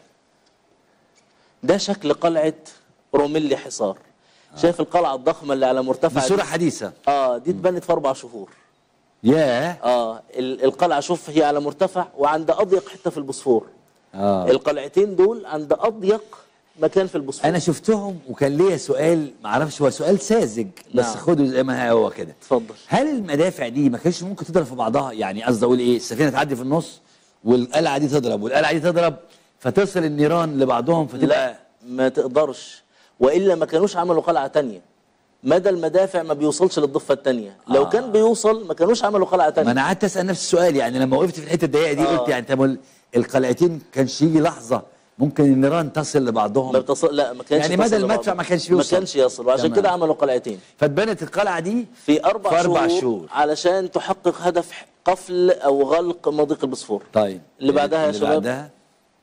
ده شكل قلعه روميلي حصار شايف القلعه الضخمه اللي على مرتفع دي صوره حديثه اه دي اتبنت في اربع شهور ياه اه ال- القلعه شوف هي على مرتفع وعند اضيق حته في البوسفور اه القلعتين دول عند اضيق مكان في البوسفور انا شفتهم وكان ليا سؤال ما اعرفش هو سؤال ساذج بس نعم. خده زي ما هو كده اتفضل هل المدافع دي ما كانش ممكن تضرب في بعضها يعني قصدي اقول ايه السفينه تعدي في النص والقلعه دي تضرب والقلعه دي تضرب فتصل النيران لبعضهم فتبقى لا ما تقدرش والا ما كانوش عملوا قلعه تانية مدى المدافع ما بيوصلش للضفه الثانيه لو آه. كان بيوصل ما كانوش عملوا قلعه ما تانية انا قعدت اسال نفس السؤال يعني لما وقفت في الحته الضيقه دي آه. قلت يعني طب القلعتين كانش يجي لحظه ممكن النيران تصل لبعضهم ما بتصل لا ما كانش يعني مدى تصل المدفع لبعضها. ما كانش ما بيوصل. كانش يصل وعشان تمام. كده عملوا قلعتين فاتبنت القلعه دي في اربع, في أربع شهور, شهور. علشان تحقق هدف قفل او غلق مضيق البوسفور طيب اللي بعدها يا اللي شباب؟ بعدها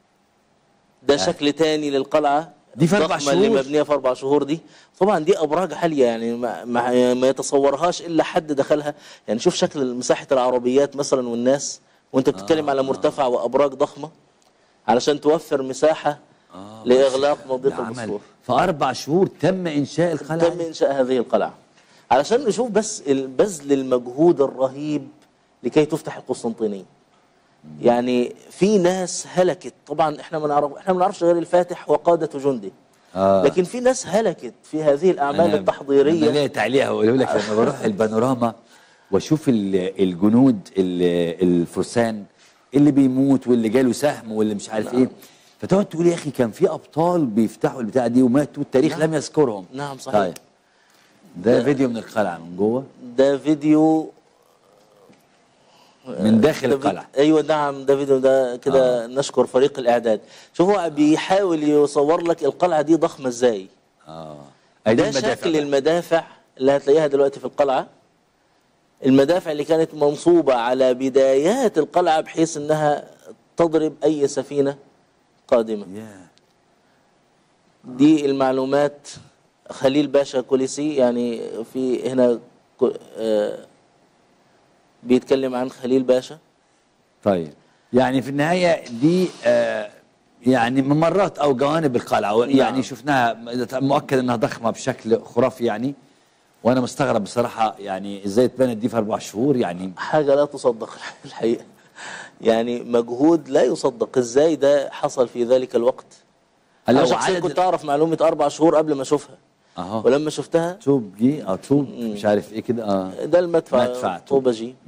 ده شكل تاني للقلعه دي في أربع الضخمة اللي شهور؟ مبنيه في اربع شهور دي طبعا دي ابراج عاليه يعني ما, ما, ما يتصورهاش الا حد دخلها يعني شوف شكل مساحه العربيات مثلا والناس وانت بتتكلم آه، على مرتفع وابراج ضخمه علشان توفر مساحه لاغلاق مضيق ده عمل البوسفور في اربع شهور تم انشاء القلعه تم انشاء هذه القلعه علشان نشوف بس ال- بذل المجهود الرهيب لكي تفتح القسطنطينيه يعني في ناس هلكت طبعا احنا ما نعرف احنا ما نعرفش غير الفاتح وقاده جنده آه. لكن في ناس هلكت في هذه الاعمال أنا التحضيريه ليا تعليق هقوله لك لما بروح البانوراما واشوف ال- الجنود ال- الفرسان اللي بيموت واللي جاله سهم واللي مش عارف ايه فتقعد تقول يا اخي كان في ابطال بيفتحوا البتاع دي وماتوا التاريخ لم يذكرهم نعم، صحيح. طيب ده فيديو من القلعه من جوه ده فيديو من داخل ده القلعه في- ايوه نعم ده فيديو ده كده آه. نشكر فريق الاعداد شوفوا بيحاول يصور لك القلعه دي ضخمه ازاي اه أدي ده المدافع شكل بقى. المدافع اللي هتلاقيها دلوقتي في القلعه المدافع اللي كانت منصوبه على بدايات القلعه بحيث انها تضرب اي سفينه قادمه يا. دي المعلومات خليل باشا كوليسي يعني في هنا كو- آه، بيتكلم عن خليل باشا طيب يعني في النهايه دي آه يعني ممرات او جوانب القلعه يعني نعم. شفناها مؤكد انها ضخمه بشكل خرافي يعني وانا مستغرب بصراحه يعني ازاي اتبنت دي في اربع شهور يعني حاجة لا تصدق الحقيقة يعني مجهود لا يصدق ازاي ده حصل في ذلك الوقت انا لو شخصيا عدد كنت اعرف معلومة اربع شهور قبل ما اشوفها اهو ولما شفتها طوب جي اه طوب مش عارف ايه كده اه ده المدفع مدفع طوب. طوبة جي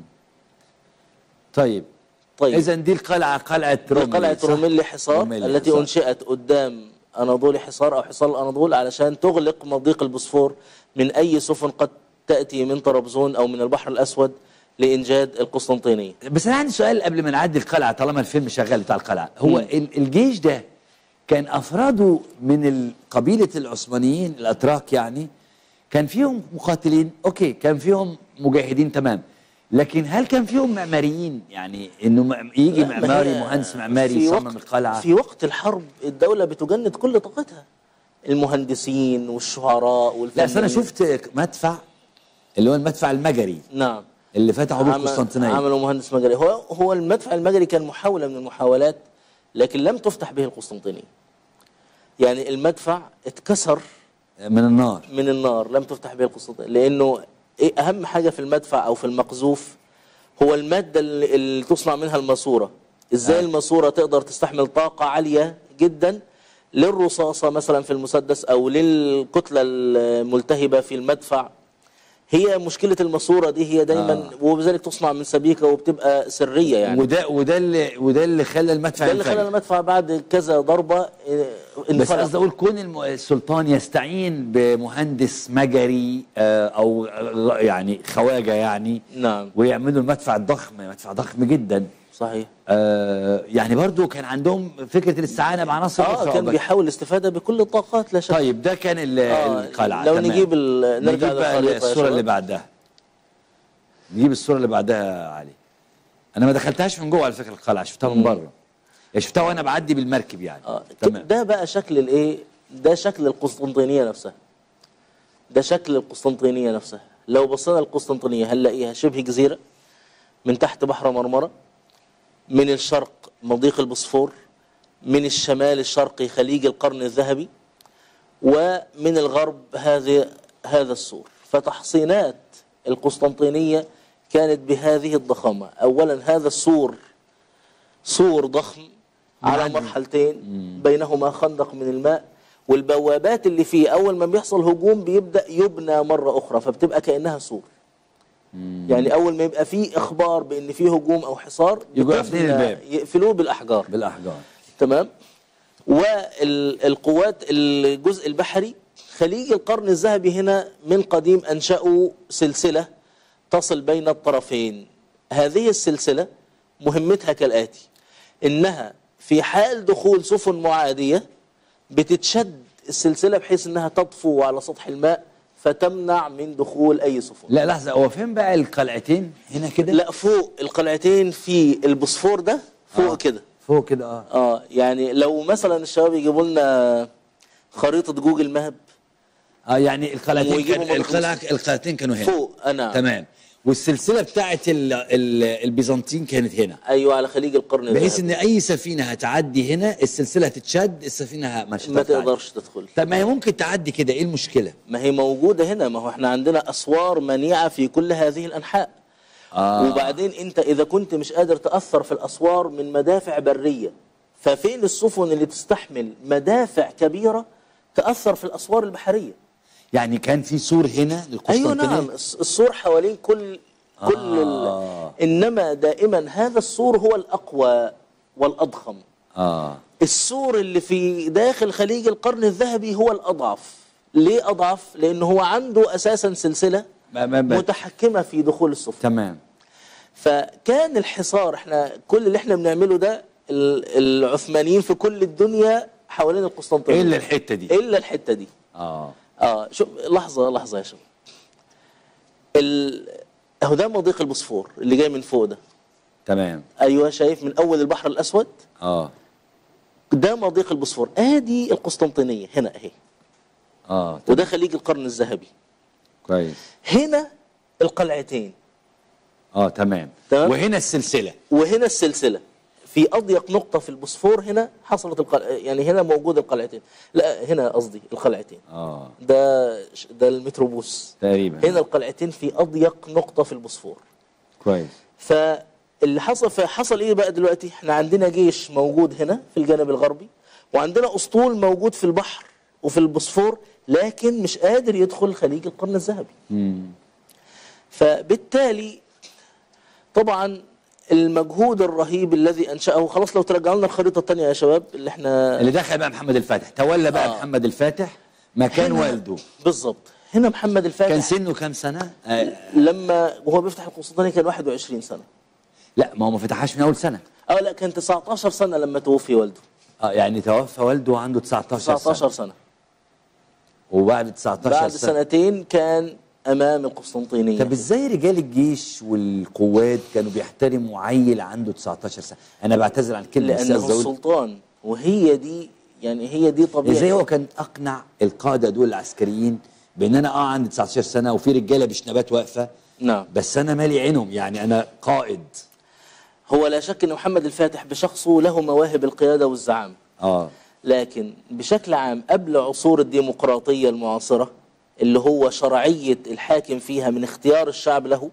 طيب طيب اذا دي القلعه قلعه روملي قلعة صح؟ روميلي حصار روميلي التي حصار. انشئت قدام اناضول حصار او حصار الاناضول علشان تغلق مضيق البوسفور من اي سفن قد تاتي من طرابزون او من البحر الاسود لانجاد القسطنطينيه بس انا عندي سؤال قبل ما نعدي القلعه طالما الفيلم شغال بتاع القلعه هو ال- الجيش ده كان افراده من ال- قبيله العثمانيين الاتراك يعني كان فيهم مقاتلين اوكي كان فيهم مجاهدين تمام لكن هل كان فيهم معماريين يعني انه م- يجي لا، ما معماري هي مهندس معماري في يصمم وقت- القلعه في وقت الحرب الدولة بتجند كل طاقتها المهندسين والشعراء لا والفنانين أصل انا شفت مدفع اللي هو المدفع المجري نعم اللي فتحوا بيه عمل- القسطنطينيه عملوا مهندس مجري هو هو المدفع المجري كان محاولة من المحاولات لكن لم تفتح به القسطنطينية يعني المدفع اتكسر من النار من النار لم تفتح به القسطنطينية لأنه إيه أهم حاجة في المدفع أو في المقذوف هو المادة اللي, اللي تصنع منها الماسورة إزاي آه. الماسورة تقدر تستحمل طاقة عالية جدا للرصاصة مثلا في المسدس أو للكتلة الملتهبة في المدفع هي مشكلة الماسورة دي هي دايما آه. وبذلك تصنع من سبيكة وبتبقى سرية يعني وده وده اللي وده اللي خلى المدفع ده اللي خلى ينفجر. المدفع بعد كذا ضربة آه، بس انفجر. قصدي اقول كون الم- السلطان يستعين بمهندس مجري آه، او غ- يعني خواجه يعني نعم ويعملوا المدفع الضخم مدفع ضخم جدا صحيح آه، يعني برضو كان عندهم فكره الاستعانه بعناصر اه اخرى كان بس- بيحاول الاستفادة بكل الطاقات لا شك طيب ده كان ال- آه، القلعه لو تمام. نجيب ال- نرجع نجيب بقى للخريطة يا الصوره اللي شباب. بعدها نجيب الصوره اللي بعدها يا علي انا ما دخلتهاش من جوه على فكره القلعه شفتها من بره يعني شفتها وانا بعدي بالمركب يعني آه. تمام ده بقى شكل الايه ده شكل القسطنطينيه نفسها ده شكل القسطنطينيه نفسها لو بصينا القسطنطينيه هنلاقيها شبه جزيره من تحت بحر مرمره من الشرق مضيق البوسفور من الشمال الشرقي خليج القرن الذهبي ومن الغرب هذه هذا السور فتحصينات القسطنطينيه كانت بهذه الضخامه اولا هذا السور سور ضخم على معدي. مرحلتين بينهما خندق من الماء والبوابات اللي فيه اول ما بيحصل هجوم بيبدا يبنى مره اخرى فبتبقى كانها سور يعني اول ما يبقى فيه اخبار بان فيه هجوم او حصار يجوا بتبنى- قافلين الباب. يقفلوه بالاحجار بالاحجار تمام والقوات الجزء البحري خليج القرن الذهبي هنا من قديم أنشأوا سلسلة تصل بين الطرفين هذه السلسلة مهمتها كالآتي إنها في حال دخول سفن معادية بتتشد السلسلة بحيث إنها تطفو على سطح الماء فتمنع من دخول أي سفن لا لحظه هو فين بقى القلعتين هنا كده لا فوق القلعتين في البوسفور ده فوق آه. كده فوق كده اه اه يعني لو مثلا الشباب يجيبوا لنا خريطة جوجل ماب اه يعني القلعتين ويجيبوا كان من القلعه الخمس- القلعتين كانوا هنا فوق انا تمام والسلسله بتاعت ال ال البيزنطيين كانت هنا ايوه على خليج القرن بحيث الذهبي ان اي سفينه هتعدي هنا السلسله هتتشد السفينه ه- مش ما هتعرف تعدي. تقدرش تدخل طب ما هي ممكن تعدي كده ايه المشكله ما هي موجودة هنا ما هو احنا عندنا اسوار منيعة في كل هذه الانحاء آه. وبعدين انت اذا كنت مش قادر تأثر في الاسوار من مدافع برية ففين السفن اللي تستحمل مدافع كبيرة تاثر في الاسوار البحريه يعني كان في سور هنا ايوه للقسطنطينيه نعم الس- السور حوالين كل كل آه. ال... انما دائما هذا السور هو الاقوى والاضخم اه السور اللي في داخل خليج القرن الذهبي هو الاضعف ليه اضعف لانه هو عنده اساسا سلسله ما ما ما متحكمه في دخول السفن تمام فكان الحصار احنا كل اللي احنا بنعمله ده ال- العثمانيين في كل الدنيا حوالين القسطنطينيه الا الحته دي الا الحته دي اه اه شوف لحظه لحظه يا شباب ال... اهو ده مضيق البوسفور اللي جاي من فوق ده تمام ايوه شايف من اول البحر الاسود اه ده مضيق البوسفور ادي القسطنطينيه هنا اهي اه تمام. وده خليج القرن الذهبي كويس هنا القلعتين اه تمام تمام. وهنا السلسله وهنا السلسله في اضيق نقطه في البوسفور هنا حصلت القلع... يعني هنا موجود القلعتين لا هنا قصدي القلعتين اه ده ده المتروبوس تقريبا هنا القلعتين في اضيق نقطه في البوسفور كويس فاللي حصل فحصل ايه بقى دلوقتي احنا عندنا جيش موجود هنا في الجانب الغربي وعندنا اسطول موجود في البحر وفي البوسفور لكن مش قادر يدخل خليج القرن الذهبي امم فبالتالي طبعا المجهود الرهيب الذي انشاه خلاص لو ترجعوا لنا الخريطه الثانيه يا شباب اللي احنا اللي دخل بقى محمد الفاتح تولى بقى آه. محمد الفاتح مكان هنا- والده بالظبط هنا محمد الفاتح كان سنه كام سنه آه. لما وهو بيفتح القسطنطينيه كان 21 سنه لا ما هو ما فتحهاش من اول سنه اه لا كان 19 سنه لما توفي والده اه يعني توفى والده عنده 19 سنه 19 سنه وبعد 19 بعد سنه سنتين كان امام القسطنطينيه طب ازاي رجال الجيش والقوات كانوا بيحترموا عيل عنده 19 سنه انا بعتذر عن كلمه بس لانه قصدي أقول السلطان وهي دي يعني هي دي طبيعه ازاي هو كان اقنع القاده دول العسكريين بان انا اه عندي 19 سنه وفي رجاله بشنبات واقفه نعم بس انا مالي عينهم يعني انا قائد هو لا شك ان محمد الفاتح بشخصه له مواهب القياده والزعامه اه لكن بشكل عام قبل عصور الديمقراطيه المعاصره اللي هو شرعيه الحاكم فيها من اختيار الشعب له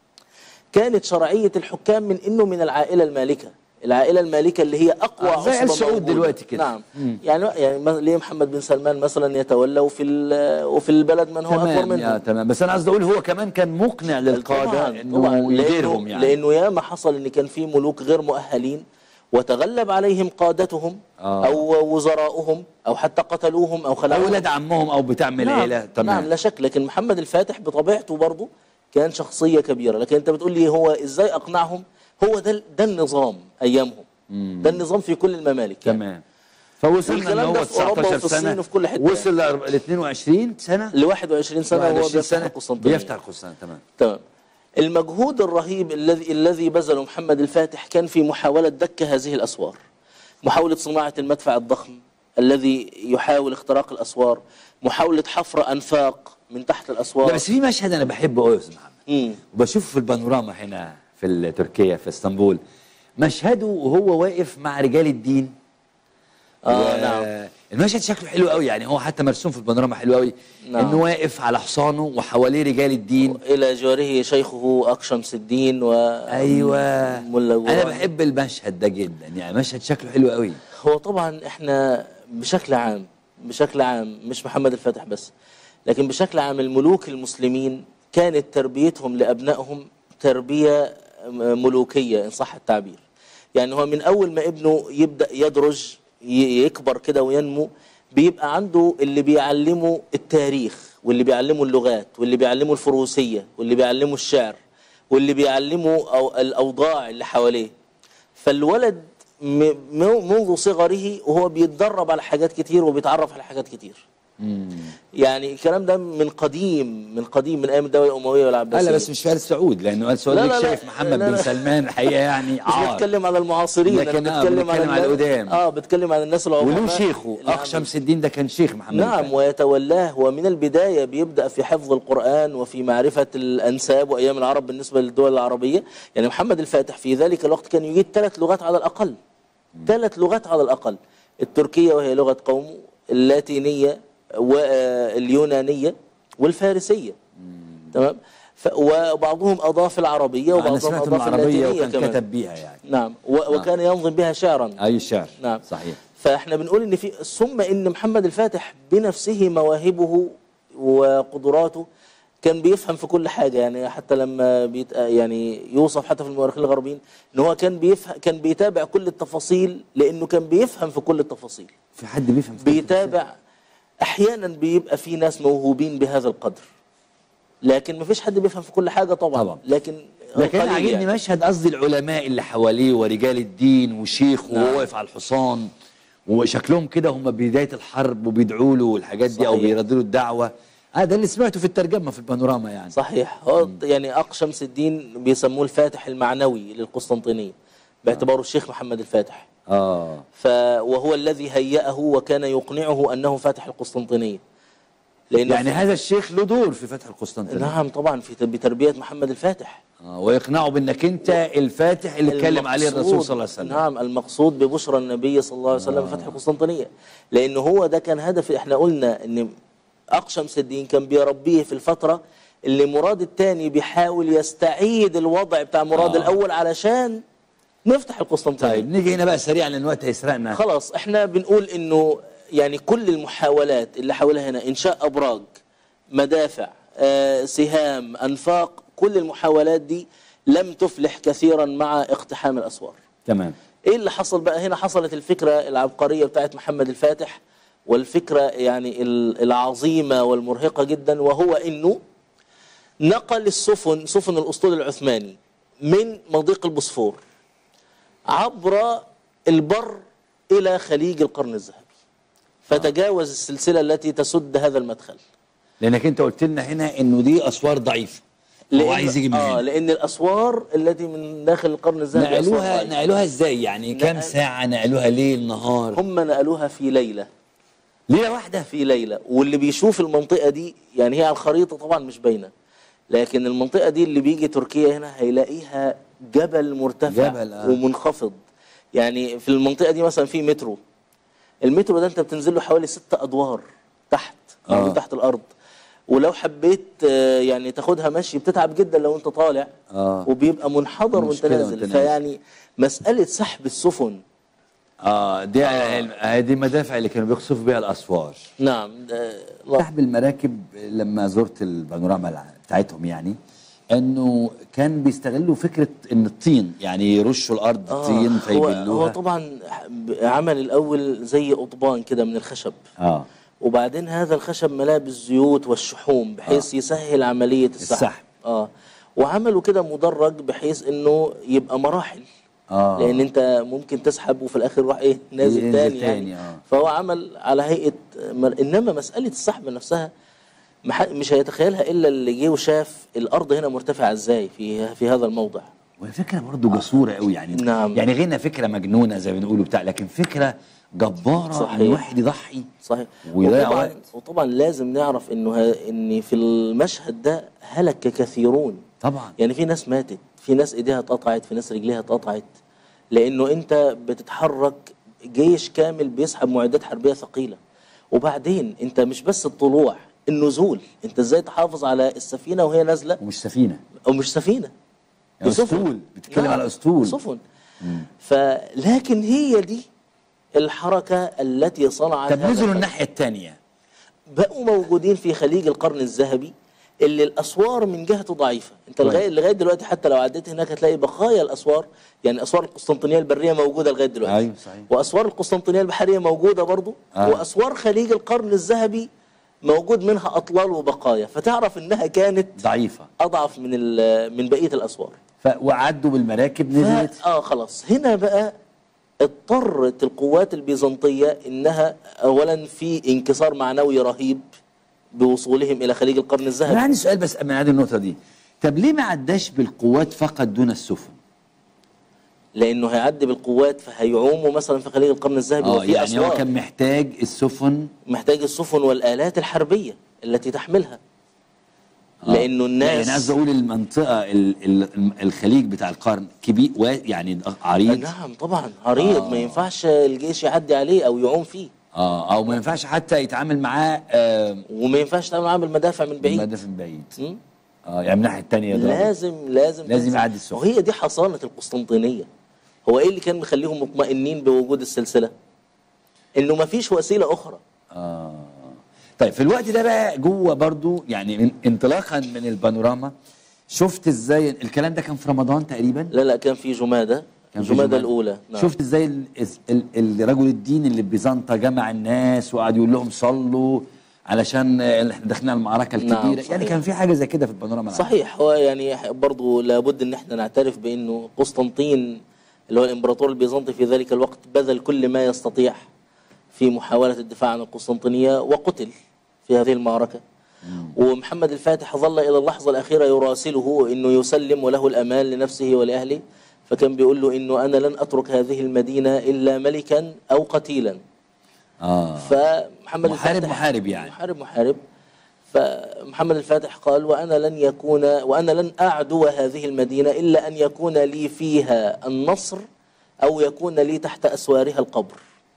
كانت شرعيه الحكام من انه من العائله المالكه العائله المالكه اللي هي اقوى آه، زي عصبة آل سعود موجودة. دلوقتي كده. نعم يعني يعني ما- ليه محمد بن سلمان مثلا يتولى وفي ال- وفي البلد من هو اكبر تمام منه يا تمام بس انا قصدي اقول هو كمان كان مقنع للقاده طبعاً، انه طبعاً، يديرهم لأنه- يعني لانه ياما حصل ان كان في ملوك غير مؤهلين وتغلب عليهم قادتهم آه. او وزراؤهم او حتى قتلوهم او او خلعوهم ولاد عمهم او بتاع من نعم العيله نعم تمام لا شك لكن محمد الفاتح بطبيعته برضه كان شخصيه كبيره لكن انت بتقول لي هو ازاي اقنعهم هو ده ده النظام ايامهم ده النظام في كل الممالك يعني. تمام فوصلنا ان والكلام هو ده في أوروبا 19 وفي الصين سنه وفي كل حتة وصل ل 22 سنه ل 21 سنه وهو 21 بيفتح سنه القسطنطينيه بيفتح القسطنطينيه تمام تمام المجهود الرهيب الذي الذي بذله محمد الفاتح كان في محاولة دك هذه الأسوار محاولة صناعة المدفع الضخم الذي يحاول اختراق الأسوار محاولة حفر أنفاق من تحت الأسوار لا بس في مشهد انا بحبه قوي يا استاذ محمد مم. وبشوفه في البانوراما هنا في تركيا في اسطنبول مشهده وهو واقف مع رجال الدين آه و- نعم المشهد شكله حلو قوي يعني هو حتى مرسوم في البانوراما حلو قوي نعم. انه واقف على حصانه وحواليه رجال الدين إلى جواره شيخه أقشمس الدين و ايوه ملا انا جوار. بحب المشهد ده جدا يعني مشهد شكله حلو قوي هو طبعا احنا بشكل عام بشكل عام مش محمد الفاتح بس لكن بشكل عام الملوك المسلمين كانت تربيتهم لابنائهم تربيه ملوكيه ان صح التعبير يعني هو من اول ما ابنه يبدا يدرج ي- يكبر كده وينمو بيبقى عنده اللي بيعلمه التاريخ واللي بيعلمه اللغات واللي بيعلمه الفروسيه واللي بيعلمه الشعر واللي بيعلمه أو الاوضاع اللي حواليه فالولد م- م- منذ صغره وهو بيتدرب على حاجات كتير وبيتعرف على حاجات كتير يعني الكلام ده من قديم من قديم من ايام الدوله الامويه والعباسيه لا لا بس مش فارس سعود لانه ال سعود لا، لا، ليك لا. شايف محمد لا، بن لا. سلمان الحقيقه يعني مش عار بتكلم على المعاصرين لكن انا آه، بتكلم على, بنتكلم على الناس- القدام. اه بتكلم على الناس العظماء وله شيخه اللي اخ شمس الدين ده كان شيخ محمد نعم الفاتح. ويتولاه ومن البداية بيبدأ في حفظ القرآن وفي معرفة الأنساب وأيام العرب بالنسبة للدول العربية يعني محمد الفاتح في ذلك الوقت كان يجيد ثلاث لغات على الأقل ثلاث لغات على الأقل التركية وهي لغة قومه اللاتينية واليونانية والفارسية تمام ف- وبعضهم أضاف العربية انا وبعضهم سمعت أضاف العربيه اللاتينية وكان كمان كتب بيها يعني نعم و- وكان ينظم بها شعرا اي الشعر نعم صحيح فاحنا بنقول ان في ثم ان محمد الفاتح بنفسه مواهبه وقدراته كان بيفهم في كل حاجه يعني حتى لما بيت يعني يوصف حتى في المؤرخين الغربيين ان هو كان بيفهم كان بيتابع كل التفاصيل لانه كان بيفهم في كل التفاصيل في حد بيفهم في بيتابع احيانا بيبقى في ناس موهوبين بهذا القدر لكن ما فيش حد بيفهم في كل حاجه طبعا, طبعا. لكن لكن قليل عاجبني يعني. مشهد قصدي العلماء اللي حواليه ورجال الدين وشيخ وهو نعم. واقف على الحصان وشكلهم كده هم بدايه الحرب وبيدعوا له والحاجات دي او صحيح. بيردوا له الدعوه هذا اللي سمعته في الترجمه في البانوراما يعني صحيح هو يعني اق شمس الدين بيسموه الفاتح المعنوي للقسطنطينيه باعتباره الشيخ محمد الفاتح اه ف وهو الذي هيأه وكان يقنعه انه فاتح القسطنطينيه لانه يعني هذا الشيخ له دور في فتح القسطنطينيه نعم طبعا في بتربيه محمد الفاتح آه ويقنعه بانك انت الفاتح اللي اتكلم عليه الرسول المقصود- صلى الله عليه وسلم نعم المقصود ببشرى النبي صلى الله عليه وسلم آه. فتح القسطنطينيه لان هو ده كان هدف احنا قلنا ان اقشمس الدين كان بيربيه في الفتره اللي مراد الثاني بيحاول يستعيد الوضع بتاع مراد آه. الاول علشان نفتح القسطنطينيه طيب نيجي هنا بقى سريعا لان الوقت هيسرقنا خلاص احنا بنقول انه يعني كل المحاولات اللي حاولها هنا انشاء ابراج مدافع آه، سهام انفاق كل المحاولات دي لم تفلح كثيرا مع اقتحام الاسوار تمام ايه اللي حصل بقى هنا حصلت الفكره العبقريه بتاعت محمد الفاتح والفكره يعني ال- العظيمه والمرهقه جدا وهو انه نقل السفن سفن الاسطول العثماني من مضيق البوسفور عبر البر الى خليج القرن الذهبي فتجاوز السلسله التي تسد هذا المدخل لانك انت قلت لنا هنا انه دي اسوار ضعيفه هو عايز يجي من اه هنا لان الاسوار التي من داخل القرن الذهبي أسوار نقلوها ضعيفة. نقلوها ازاي يعني كام نقل- ساعه نقلوها ليل نهار هم نقلوها في ليله ليله واحده في ليلة واللي بيشوف المنطقة دي يعني هي على الخريطة طبعا مش باينة لكن المنطقة دي اللي بيجي تركيا هنا هيلاقيها جبل مرتفع جبل، آه. ومنخفض يعني في المنطقة دي مثلا في مترو المترو ده انت بتنزل له حوالي ست ادوار تحت آه. موجود تحت الارض ولو حبيت آه، يعني تاخدها مشي بتتعب جدا لو انت طالع آه. وبيبقى منحدر وانت مشكلة نازل وأنت نازل. فيعني مسألة سحب السفن اه دي آه. دي المدافع اللي كانوا بيخصفوا بيها الاسوار نعم آه، الله سحب المراكب لما زرت البانوراما الع- بتاعتهم يعني انه كان بيستغلوا فكره ان الطين يعني يرشوا الارض آه، طين هو, هو فيبلوها طبعا عمل الاول زي قضبان كده من الخشب اه وبعدين هذا الخشب ملاه بالزيوت والشحوم بحيث آه. يسهل عمليه السحب, السحب. اه وعملوا كده مدرج بحيث انه يبقى مراحل اه لان انت ممكن تسحب وفي الاخر روح ايه نازل ينزل تاني, تاني، يعني آه. فهو عمل على هيئه مر... انما مساله السحب نفسها ما ح- مش هيتخيلها الا اللي جه وشاف الارض هنا مرتفعه ازاي في في هذا الموضع وهي فكره برضه جسوره قوي يعني نعم. يعني غيرنا فكره مجنونه زي ما بنقولوا بتاع لكن فكره جباره صحيح. ان واحد يضحي صحيح ويضيع وطبعا وقت. وطبعا لازم نعرف انه ه... ان في المشهد ده هلك كثيرون طبعا يعني في ناس ماتت في ناس ايديها اتقطعت في ناس رجليها اتقطعت لانه انت بتتحرك جيش كامل بيسحب معدات حربيه ثقيله وبعدين انت مش بس الطلوع النزول انت ازاي تحافظ على السفينه وهي نازله ومش سفينه او مش سفينه يعني دي سفن. اسطول بتتكلم نعم، على اسطول سفن فلكن هي دي الحركه التي صنعت طب هذا نزلوا الفن. الناحيه الثانيه بقوا موجودين في خليج القرن الذهبي اللي الاسوار من جهته ضعيفه انت طيب. لغايه لغايه دلوقتي حتى لو عديت هناك هتلاقي بقايا الاسوار يعني اسوار القسطنطينيه البريه موجوده لغايه دلوقتي أيوة، صحيح. واسوار القسطنطينيه البحريه موجوده برضو آه. واسوار خليج القرن الذهبي موجود منها اطلال وبقايا فتعرف انها كانت ضعيفه اضعف من ال- من بقيه الاسوار ف... وعدوا بالمراكب نزلت ف- اه خلاص هنا بقى اضطرت القوات البيزنطية انها اولا في انكسار معنوي رهيب بوصولهم الى خليج القرن انا الذهبي عندي سؤال بس من هذه النقطه دي طب ليه ما عداش بالقوات فقط دون السفن لانه هيعدي بالقوات فهيعوموا مثلا في خليج القرن الذهبي اه وفي يعني هو اسوار كان محتاج السفن محتاج السفن والالات الحربيه التي تحملها لانه الناس يعني قصدي اقول المنطقه ال... ال... الخليج بتاع القرن كبير و... يعني عريض نعم طبعا عريض ما ينفعش الجيش يعدي عليه او يعوم فيه اه او ما ينفعش حتى يتعامل معاه آه وما ينفعش تعمل معاه بالمدافع من بعيد مدافع من بعيد م? اه يعني من الناحيه الثانيه لازم لازم لازم تنزل. يعدي السفن. وهي دي حصانه القسطنطينيه هو ايه اللي كان مخليهم مطمئنين بوجود السلسله انه ما فيش وسيله اخرى اه طيب في الوقت ده بقى جوه برضو يعني ان- انطلاقا من البانوراما شفت ازاي الكلام ده كان في رمضان تقريبا لا لا كان في جماده كان في جماده الاولى نعم. شفت ازاي ال- ال- ال- رجل الدين اللي ببيزنطة جمع الناس وقعد يقول لهم صلوا علشان احنا داخلين على المعركه نعم، الكبيره صحيح. يعني كان في حاجه زي كده في البانوراما العالمية. صحيح هو يعني برضو لابد ان احنا نعترف بانه قسطنطين اللي هو الامبراطور البيزنطي في ذلك الوقت بذل كل ما يستطيع في محاولة الدفاع عن القسطنطينية وقتل في هذه المعركة ومحمد الفاتح ظل إلى اللحظة الأخيرة يراسله أنه يسلم وله الأمان لنفسه ولأهله فكان بيقول له أنه أنا لن أترك هذه المدينة إلا ملكا أو قتيلا اه فمحمد محارب الفاتح محارب يعني. محارب محارب فمحمد الفاتح قال وانا لن يكون وانا لن اعدو هذه المدينه الا ان يكون لي فيها النصر او يكون لي تحت اسوارها القبر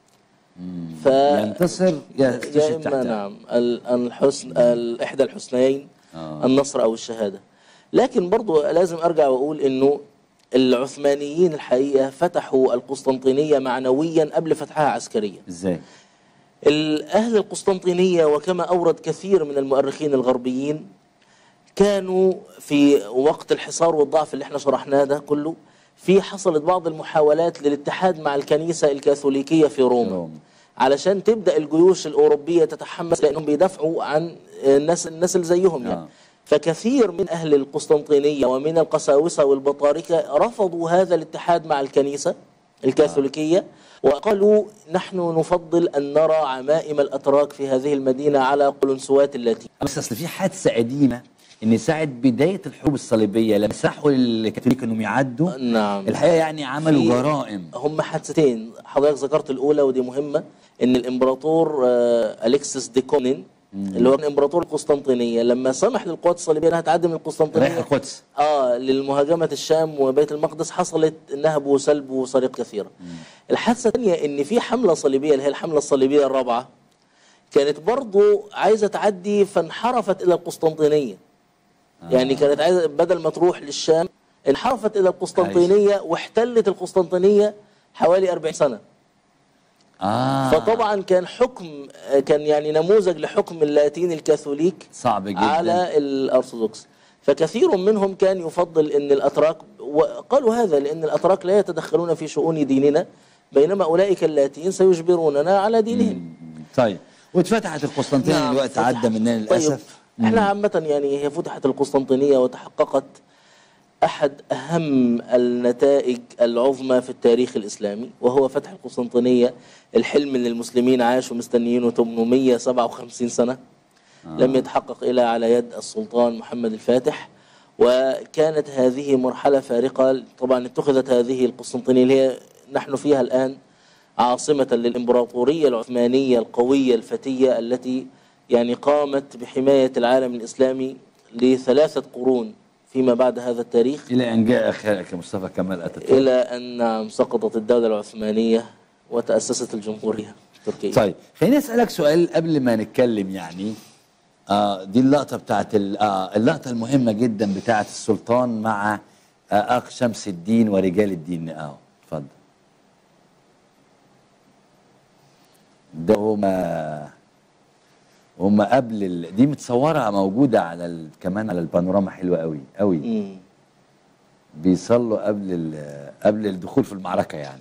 ف ينتصر يا يكتشف اما تحتها نعم ال- الحسن ال- احدى الحسنيين آه. النصر او الشهاده لكن برضو لازم ارجع واقول انه العثمانيين الحقيقه فتحوا القسطنطينيه معنويا قبل فتحها عسكريا ازاي الأهل القسطنطينية وكما أورد كثير من المؤرخين الغربيين كانوا في وقت الحصار والضعف اللي احنا شرحناه ده كله في حصلت بعض المحاولات للاتحاد مع الكنيسة الكاثوليكية في روما روما. علشان تبدأ الجيوش الأوروبية تتحمس لأنهم بيدافعوا عن الناس الناس اللي زيهم يعني آه. فكثير من أهل القسطنطينية ومن القساوسة والبطاركة رفضوا هذا الاتحاد مع الكنيسة الكاثوليكية وقالوا نحن نفضل أن نرى عمائم الأتراك في هذه المدينة على قلنسوات اللاتين بس اصل في حادثه قديمه ان ساعه بدايه الحروب الصليبيه لما سمحوا للكاثوليك انهم يعدوا نعم الحقيقه يعني عملوا في- جرائم هم حادثتين حضرتك ذكرت الأولى ودي مهمة إن الإمبراطور آه، أليكسس ديكونين اللي هو كان إمبراطور القسطنطينية لما سمح للقوات الصليبية أنها تعدي من رايح القسطنطينية القدس اه للمهاجمة الشام وبيت المقدس حصلت نهب وسلب وسرقة كثيرة. الحادثة الثانية ان في حملة صليبية اللي هي الحملة الصليبية الرابعة كانت برضو عايزة تعدي فانحرفت الى القسطنطينية. يعني كانت عايزة بدل ما تروح للشام انحرفت الى القسطنطينية واحتلت القسطنطينية حوالي 40 سنة. اه فطبعا كان حكم كان يعني نموذج لحكم اللاتين الكاثوليك صعب جدا على الأرثوذكس فكثير منهم كان يفضل أن الأتراك وقالوا هذا لأن الأتراك لا يتدخلون في شؤون ديننا بينما أولئك اللاتين سيجبروننا على دينهم طيب واتفتحت القسطنطينيه نعم، الوقت فتحت. عدى مننا للاسف طيب احنا عامة يعني هي فتحت القسطنطينية وتحققت أحد أهم النتائج العظمى في التاريخ الإسلامي وهو فتح القسطنطينية الحلم اللي المسلمين عاشوا مستنيينه 857 سنة لم يتحقق إلا على يد السلطان محمد الفاتح وكانت هذه مرحلة فارقة طبعا اتخذت هذه القسطنطينية اللي هي نحن فيها الآن عاصمة للإمبراطورية العثمانية القوية الفتية التي يعني قامت بحماية العالم الإسلامي لثلاثة قرون فيما بعد هذا التاريخ الى ان جاء اخاك مصطفى كمال اتاتورك إلى أن نعم سقطت الدولة العثمانية وتأسست الجمهورية التركية طيب خليني اسالك سؤال قبل ما نتكلم يعني آه دي اللقطه بتاعت ال- آه اللقطه المهمه جدا بتاعت السلطان مع آه اخ شمس الدين ورجال الدين اهو اتفضل ده هما هما قبل ال... دي متصوره موجوده على ال... كمان على البانوراما حلوه قوي قوي مم. بيصلوا قبل ال... قبل الدخول في المعركه يعني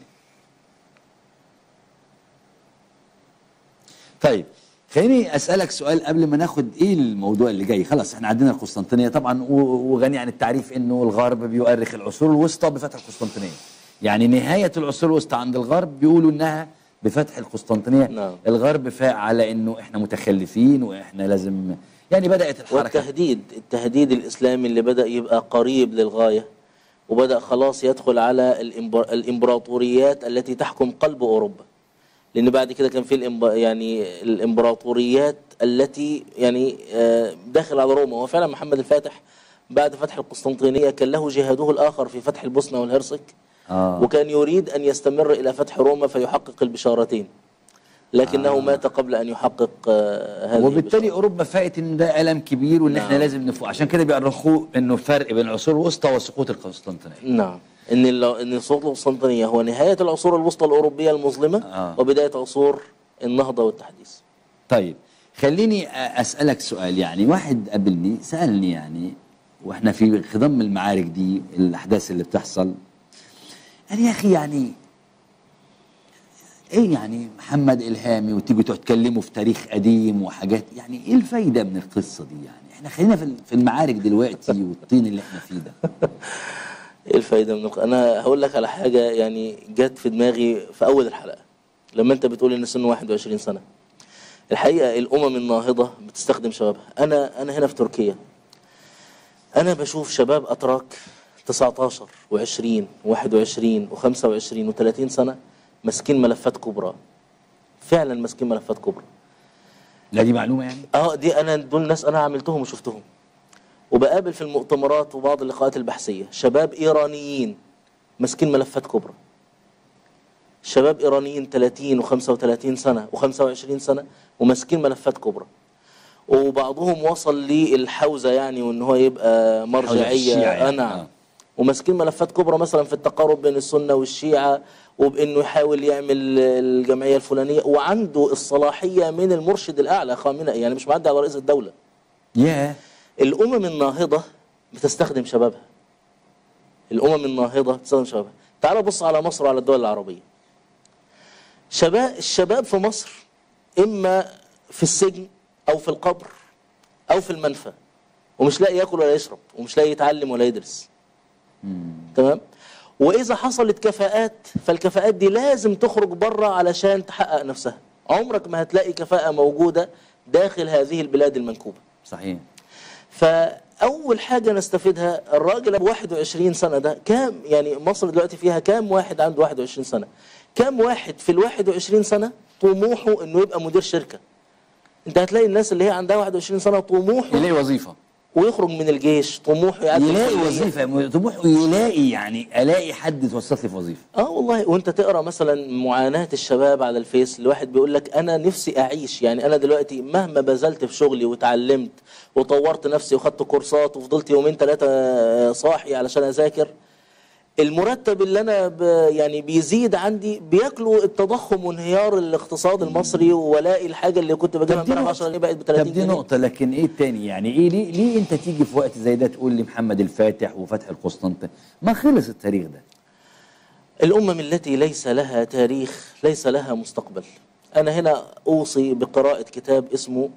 طيب خليني اسالك سؤال قبل ما ناخد ايه الموضوع اللي جاي خلاص احنا عندنا القسطنطينيه طبعا و- وغني عن التعريف انه الغرب بيؤرخ العصور الوسطى بفتح القسطنطينيه يعني نهايه العصور الوسطى عند الغرب بيقولوا انها بفتح القسطنطينيه نعم. الغرب فاق على انه احنا متخلفين واحنا لازم يعني بدات الحركه والتهديد التهديد الإسلامي اللي بدأ يبقى قريب للغاية وبدأ خلاص يدخل على الإمبر... الإمبراطوريات التي تحكم قلب أوروبا لأن بعد كده كان في الإمب... يعني الإمبراطوريات التي يعني آه، داخل على روما وفعلا محمد الفاتح بعد فتح القسطنطينية كان له جهاده الآخر في فتح البوسنة والهرسك آه. وكان يريد أن يستمر إلى فتح روما فيحقق البشارتين لكنه آه. مات قبل أن يحقق آه، هذه وبالتالي البشارة. اوروبا فاقت ان ده الم كبير وان احنا نعم. لازم نفوق عشان كده بيعرفوه انه فرق بين العصور الوسطى وسقوط القسطنطينيه نعم ان ال- ان سقوط القسطنطينيه هو نهايه العصور الوسطى الاوروبيه المظلمه آه. وبدايه عصور النهضة والتحديث طيب خليني أ- اسالك سؤال يعني واحد قبلني سالني يعني واحنا في خضم المعارك دي الاحداث اللي بتحصل قال يا اخي يعني ايه يعني محمد الهامي وتيجوا تتكلموا في تاريخ قديم وحاجات يعني ايه الفايده من القصه دي يعني احنا خلينا في ال- في المعارك دلوقتي والطين اللي احنا فيه ده ايه الفايدة من الق... انا هقول لك على حاجة يعني جت في دماغي في اول الحلقة لما انت بتقول ان سنه 21 سنة الحقيقة الامم الناهضة بتستخدم شبابها انا انا هنا في تركيا انا بشوف شباب اتراك 19 و20 و21 و25 و30 سنة ماسكين ملفات كبرى فعلا ماسكين ملفات كبرى لا دي معلومه يعني اه دي انا دول ناس انا عملتهم وشفتهم وبقابل في المؤتمرات وبعض اللقاءات البحثيه شباب ايرانيين ماسكين ملفات كبرى شباب ايرانيين 30 و35 سنه و25 سنه وماسكين ملفات كبرى وبعضهم وصل للحوزه يعني وان هو يبقى مرجعيه الشيعة يعني. آه نعم آه. وماسكين ملفات كبرى مثلا في التقارب بين السنه والشيعه وبانه يحاول يعمل الجمعيه الفلانيه وعنده الصلاحيه من المرشد الاعلى خامنئي يعني مش معدي على رئيس الدوله ياه الامم الناهضه بتستخدم شبابها الامم الناهضه بتستخدم شبابها تعال بص على مصر وعلى الدول العربيه شباب الشباب في مصر اما في السجن او في القبر او في المنفى ومش لاقي ياكل ولا يشرب ومش لاقي يتعلم ولا يدرس تمام واذا حصلت كفاءات فالكفاءات دي لازم تخرج بره علشان تحقق نفسها عمرك ما هتلاقي كفاءه موجوده داخل هذه البلاد المنكوبه صحيح فاول حاجه نستفيدها الراجل ابو 21 سنه ده كام يعني مصر دلوقتي فيها كام واحد عنده 21 سنه كام واحد في ال 21 سنه طموحه انه يبقى مدير شركه انت هتلاقي الناس اللي هي عندها 21 سنه طموحه يلاقي وظيفه ويخرج من الجيش طموحه يعدي يلاقي الكلية. وظيفه طموحه يلاقي يعني الاقي حد يتوسط لي في وظيفه اه والله وانت تقرا مثلا معاناه الشباب على الفيس الواحد بيقول لك انا نفسي اعيش يعني انا دلوقتي مهما بذلت في شغلي وتعلمت وطورت نفسي وخدت كورسات وفضلت يومين ثلاثه صاحي علشان اذاكر المرتب اللي انا ب يعني بيزيد عندي بياكلوا التضخم وانهيار الاقتصاد المصري والاقي الحاجه اللي كنت بجيبها طب دي امبارح ب نقطة. 10 جنيه بقت ب 30 طب دي جنيه نقطة لكن ايه التاني يعني ايه ليه, ليه انت تيجي في وقت زي ده تقول لي محمد الفاتح وفتح القسطنطين ما خلص التاريخ ده الأمم التي ليس لها تاريخ ليس لها مستقبل أنا هنا أوصي بقراءة كتاب اسمه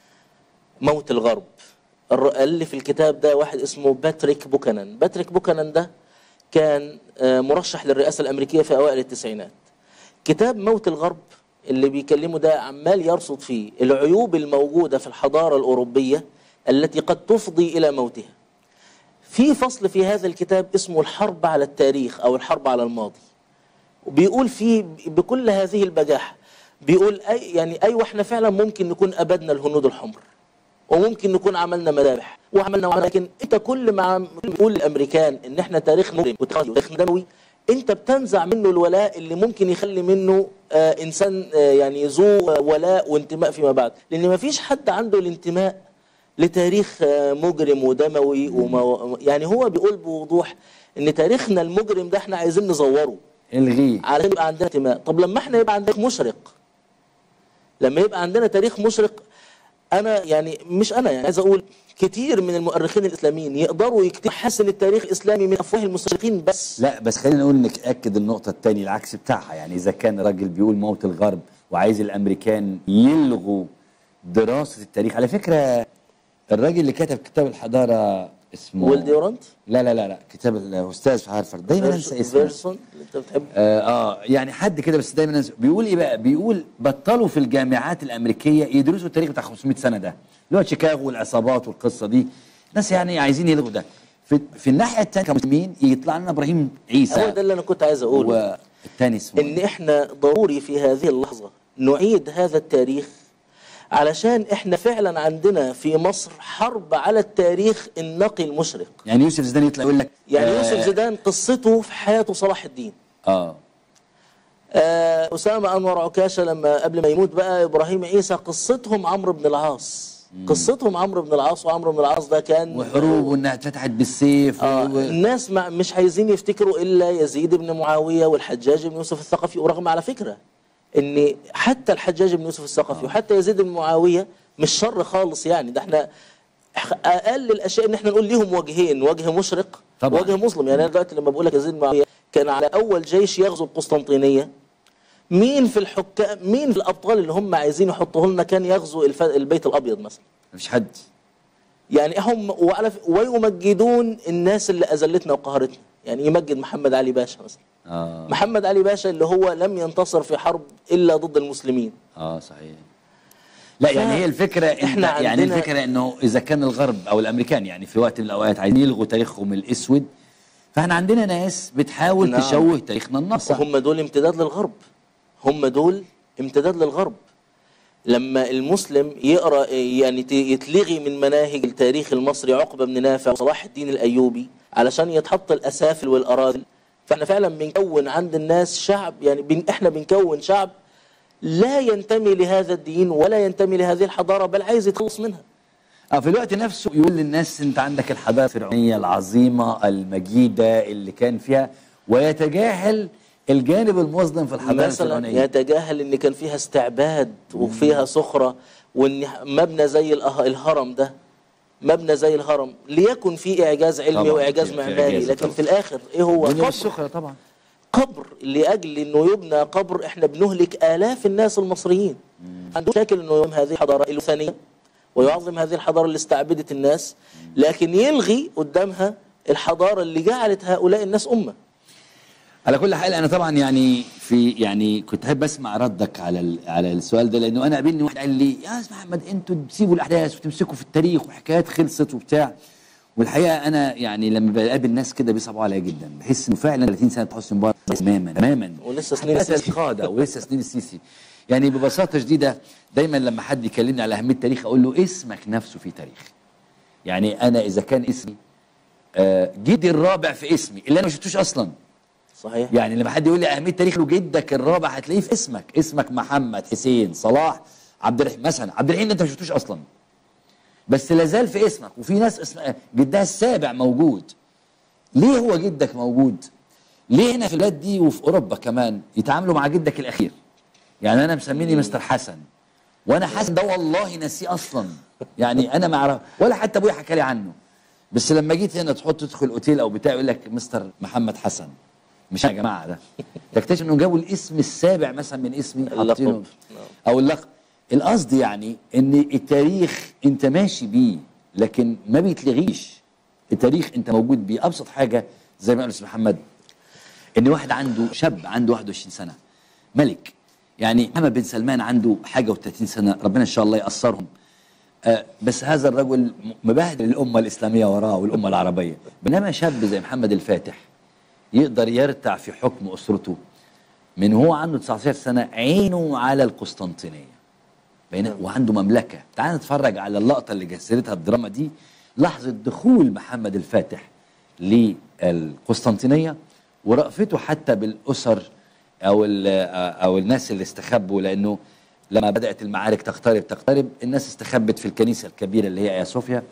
موت الغرب الر- ألف الكتاب ده واحد اسمه باتريك بوكانان باتريك بوكانان ده كان آه، مرشح للرئاسة الأمريكية في أوائل التسعينات كتاب موت الغرب اللي بيكلمه ده عمال يرصد فيه العيوب الموجودة في الحضارة الأوروبية التي قد تفضي إلى موتها في فصل في هذا الكتاب اسمه الحرب على التاريخ او الحرب على الماضي وبيقول فيه بكل هذه البجاحه بيقول اي يعني ايوه احنا فعلا ممكن نكون ابدنا الهنود الحمر وممكن نكون عملنا مذابح وعملنا وعملنا لكن انت كل ما عم- بيقول الامريكان ان احنا تاريخ مجرم وتاريخ دموي انت بتنزع منه الولاء اللي ممكن يخلي منه آه انسان آه يعني ذو آه، ولاء وانتماء فيما بعد لان ما فيش حد عنده الانتماء لتاريخ آه، مجرم ودموي وما يعني هو بيقول بوضوح ان تاريخنا المجرم ده احنا عايزين نزوره الغيه علشان يبقى عندنا انتماء طب لما احنا يبقى عندنا تاريخ مشرق لما يبقى عندنا تاريخ مشرق انا يعني مش انا يعني عايز اقول كتير من المؤرخين الاسلاميين يقدروا يكتبوا حسن التاريخ الاسلامي من افواه المستشرقين بس لا بس خلينا نقول نأكد النقطة التانية العكس بتاعها يعني إذا كان راجل بيقول موت الغرب وعايز الأمريكان يلغوا دراسة التاريخ على فكرة الراجل اللي كتب كتاب الحضارة اسمه ويل ديورانت لا لا لا لا كتاب الأستاذ في هارفارد دايما أنسى اسمه فيرسون اللي انت بتحبه آه, اه يعني حد كده بس دايما أنسى بيقول ايه بقى بيقول بطلوا في الجامعات الامريكيه يدرسوا التاريخ بتاع 500 سنه ده اللي هو شيكاغو والعصابات والقصه دي ناس يعني عايزين يلغوا ده في, في الناحيه الثانيه كمسلمين يطلع لنا ابراهيم عيسى هو ده اللي انا كنت عايز اقوله والثاني اسمه ان احنا ضروري في هذه اللحظه نعيد هذا التاريخ علشان احنا فعلا عندنا في مصر حرب على التاريخ النقي المشرق يعني يوسف زيدان يطلع يقول لك يعني آه يوسف زيدان قصته في حياته صلاح الدين اه آه أسامة أنور عكاشة لما قبل ما يموت بقى إبراهيم عيسى قصتهم عمرو بن العاص قصتهم عمرو بن العاص وعمرو بن العاص ده كان وحروب وانها اتفتحت بالسيف آه و... الناس ما مش عايزين يفتكروا إلا يزيد بن معاوية والحجاج بن يوسف الثقفي ورغم على فكرة ان حتى الحجاج بن يوسف الثقفي وحتى يزيد بن معاويه مش شر خالص يعني ده احنا اقل الاشياء ان احنا نقول ليهم وجهين وجه مشرق طبعاً. وجه مسلم يعني انا دلوقتي لما بقول لك يزيد بن معاويه كان على اول جيش يغزو القسطنطينيه مين في الحكام مين في الابطال اللي هم عايزين يحطوه لنا كان يغزو الف... البيت الابيض مثلا مفيش حد يعني هم وعلى ف- ويمجدون الناس اللي اذلتنا وقهرتنا يعني يمجد محمد علي باشا مثلا اه محمد علي باشا اللي هو لم ينتصر في حرب الا ضد المسلمين اه صحيح لا ف- يعني هي الفكره إحنا إحنا يعني عندنا- الفكره انه اذا كان الغرب او الامريكان يعني في وقت من الاوقات عايزين يلغوا تاريخهم الاسود فاحنا عندنا ناس بتحاول نعم. تشوه تاريخنا النصر هم دول امتداد للغرب هم دول امتداد للغرب لما المسلم يقرا يعني ت- يتلغي من مناهج التاريخ المصري عقبه بن نافع وصلاح الدين الايوبي علشان يتحط الاسافل والاراذل فاحنا فعلا بنكون عند الناس شعب يعني بن احنا بنكون شعب لا ينتمي لهذا الدين ولا ينتمي لهذه الحضاره بل عايز يتخلص منها اه في الوقت نفسه يقول للناس انت عندك الحضاره الفرعونيه العظيمه المجيده اللي كان فيها ويتجاهل الجانب المظلم في الحضاره مثلا الفرعونيه يتجاهل ان كان فيها استعباد وفيها سخره وان مبنى زي الأه- الهرم ده مبنى زي الهرم ليكن فيه اعجاز علمي طبعاً، واعجاز في- في معماري إعجاز لكن طبعاً. في الاخر ايه هو الدنيا قبر والسخره طبعا قبر لاجل انه يبنى قبر احنا بنهلك الاف الناس المصريين عنده مشاكل انه يوم هذه الحضاره الوثنيه ويعظم هذه الحضاره اللي استعبدت الناس لكن يلغي قدامها الحضاره اللي جعلت هؤلاء الناس امه على كل حال انا طبعا يعني في يعني كنت احب اسمع ردك على ال- على السؤال ده لانه انا قابلني واحد قال لي يا استاذ محمد انتوا تسيبوا الاحداث وتمسكوا في التاريخ وحكايات خلصت وبتاع والحقيقه انا يعني لما بقابل ناس كده بيصعبوا عليا جدا بحس انه فعلا 30 سنه حسني مبارك تماما تماما ولسه سنين حتى السيسي. القاده ولسه سنين السيسي يعني ببساطه شديده دايما لما حد يكلمني على اهميه التاريخ اقول له اسمك نفسه في تاريخ يعني انا اذا كان اسمي آه، جدي الرابع في اسمي اللي انا ما شفتوش اصلا صحيح يعني لما حد يقول لي اهميه تاريخ له جدك الرابع هتلاقيه في اسمك اسمك محمد حسين صلاح عبد الرحيم مثلا عبد الرحيم ده انت ما شفتوش اصلا بس لازال في اسمك وفي ناس اسم جدها السابع موجود ليه هو جدك موجود ليه هنا في البلاد دي وفي اوروبا كمان يتعاملوا مع جدك الاخير يعني انا مسميني مستر حسن وانا حسن ده والله ناسيه اصلا يعني انا ما اعرف ولا حتى ابويا حكى لي عنه بس لما جيت هنا تحط تدخل اوتيل او بتاع يقول لك مستر محمد حسن مش يا جماعه ده تكتشف انهم جابوا الاسم السابع مثلا من اسمي اللقب. حاطينه نعم. او اللقب القصد يعني ان التاريخ انت ماشي بيه لكن ما بيتلغيش التاريخ انت موجود بيه ابسط حاجه زي ما قال الاستاذ محمد ان واحد عنده شاب عنده 21 سنه ملك يعني محمد بن سلمان عنده حاجه و30 سنه ربنا ان شاء الله يقصرهم آه بس هذا الرجل م- مبهدل الامه الاسلاميه وراه والامه العربيه بينما شاب زي محمد الفاتح يقدر يرتع في حكم اسرته من هو عنده 19 سنه عينه على القسطنطينيه بين وعنده مملكه تعال نتفرج على اللقطه اللي جسدتها الدراما دي لحظه دخول محمد الفاتح للقسطنطينيه ورأفته حتى بالاسر او ال- او الناس اللي استخبوا لانه لما بدات المعارك تقترب تقترب الناس استخبت في الكنيسه الكبيره اللي هي ايا صوفيا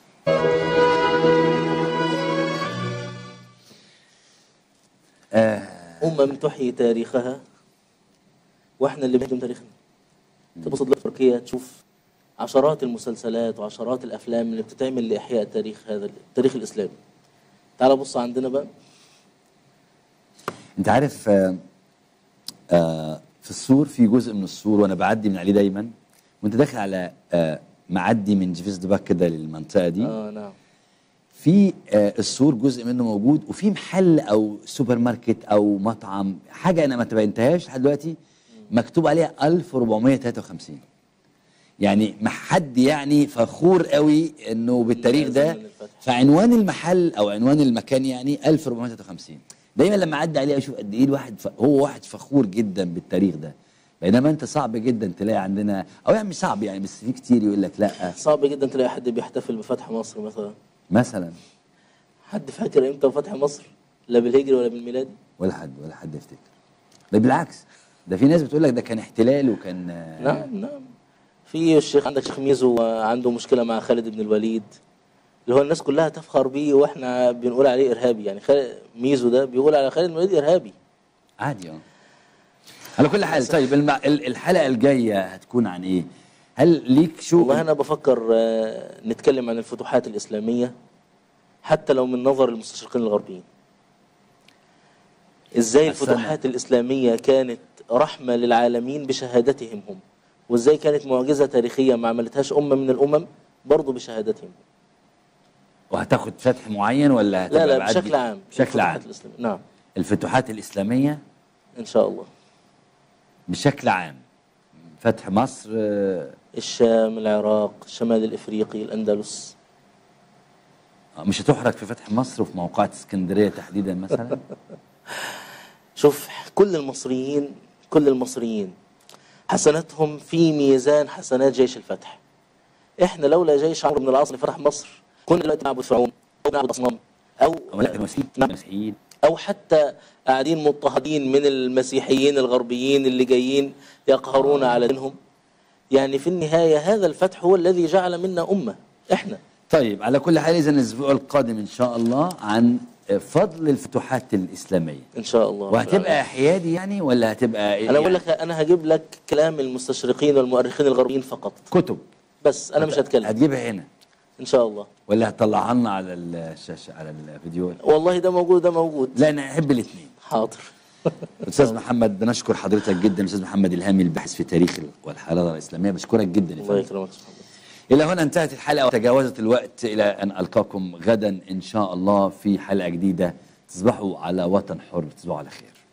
أمم تحيي تاريخها وإحنا اللي بنهدم تاريخنا تبص دلوقتي في تركيا تشوف عشرات المسلسلات وعشرات الأفلام اللي بتتعمل لإحياء تاريخ هذا التاريخ الإسلامي تعال بص عندنا بقى انت عارف آه آه في السور في جزء من السور وانا بعدي من عليه دايما وانت داخل على آه معدي من جيفيس دباك كده للمنطقه دي آه نعم في آه السور جزء منه موجود وفي محل او سوبر ماركت او مطعم حاجه انا ما تبينتهاش لحد دلوقتي مكتوب عليها 1453 يعني ما حد يعني فخور قوي انه بالتاريخ ده زمن الفتح. فعنوان المحل او عنوان المكان يعني 1453 دايما لما اعدي عليه اشوف قد ايه الواحد ف... هو واحد فخور جدا بالتاريخ ده بينما انت صعب جدا تلاقي عندنا او يعني مش صعب يعني بس في كتير يقول لك لا صعب جدا تلاقي حد بيحتفل بفتح مصر مثلا مثلا حد فاكر امتى فتح مصر لا بالهجري ولا بالميلادي ولا حد ولا حد يفتكر ده بالعكس ده في ناس بتقول لك ده كان احتلال وكان آه، نعم نعم في الشيخ عندك شيخ ميزو عنده مشكلة مع خالد بن الوليد اللي هو الناس كلها تفخر بيه واحنا بنقول عليه ارهابي يعني خالد ميزو ده بيقول على خالد بن الوليد ارهابي عادي اه على كل حال طيب الم... ال- الحلقه الجايه هتكون عن ايه؟ هل ليك شو والله أنا بفكر آه، نتكلم عن الفتوحات الإسلامية حتى لو من نظر المستشرقين الغربيين إزاي أحسن. الفتوحات الإسلامية كانت رحمة للعالمين بشهادتهم هم وإزاي كانت معجزة تاريخية ما عملتهاش أمة من الأمم برضو بشهادتهم وهتاخد فتح معين ولا لا هتبقى لا بعد- بشكل عام بشكل الفتوحات عام الإسلامية. نعم الفتوحات الاسلاميه إن شاء الله بشكل عام فتح مصر آه، الشام العراق الشمال الإفريقي الأندلس مش هتحرك في فتح مصر وفي موقعة اسكندريه تحديدا مثلا شوف كل المصريين كل المصريين حسناتهم في ميزان حسنات جيش الفتح احنا لولا جيش عمرو بن العاص اللي فتح مصر كنا دلوقتي نعبد فرعون او نعبد اصنام او أو لا المسيحيين نعم. المسيحيين او حتى قاعدين مضطهدين من المسيحيين الغربيين اللي جايين يقهرون على دينهم يعني في النهايه هذا الفتح هو الذي جعل منا امه احنا طيب على كل حال اذا الاسبوع القادم ان شاء الله عن فضل الفتوحات الاسلاميه ان شاء الله وهتبقى حيادي يعني ولا هتبقى انا بقول يعني لك انا هجيب لك كلام المستشرقين والمؤرخين الغربيين فقط كتب بس انا مش هتكلم هتجيبها هنا ان شاء الله ولا هتطلعها لنا على الشاشه على الفيديو والله ده موجود ده موجود لا انا احب الاثنين حاضر استاذ محمد بنشكر حضرتك جدا استاذ محمد الهامي الباحث في تاريخ والحضاره الاسلاميه بشكرك جدا يا الله فندم. يكرمك سبحانه الى هنا انتهت الحلقه وتجاوزت الوقت الى ان القاكم غدا ان شاء الله في حلقه جديده تصبحوا على وطن حر تصبحوا على خير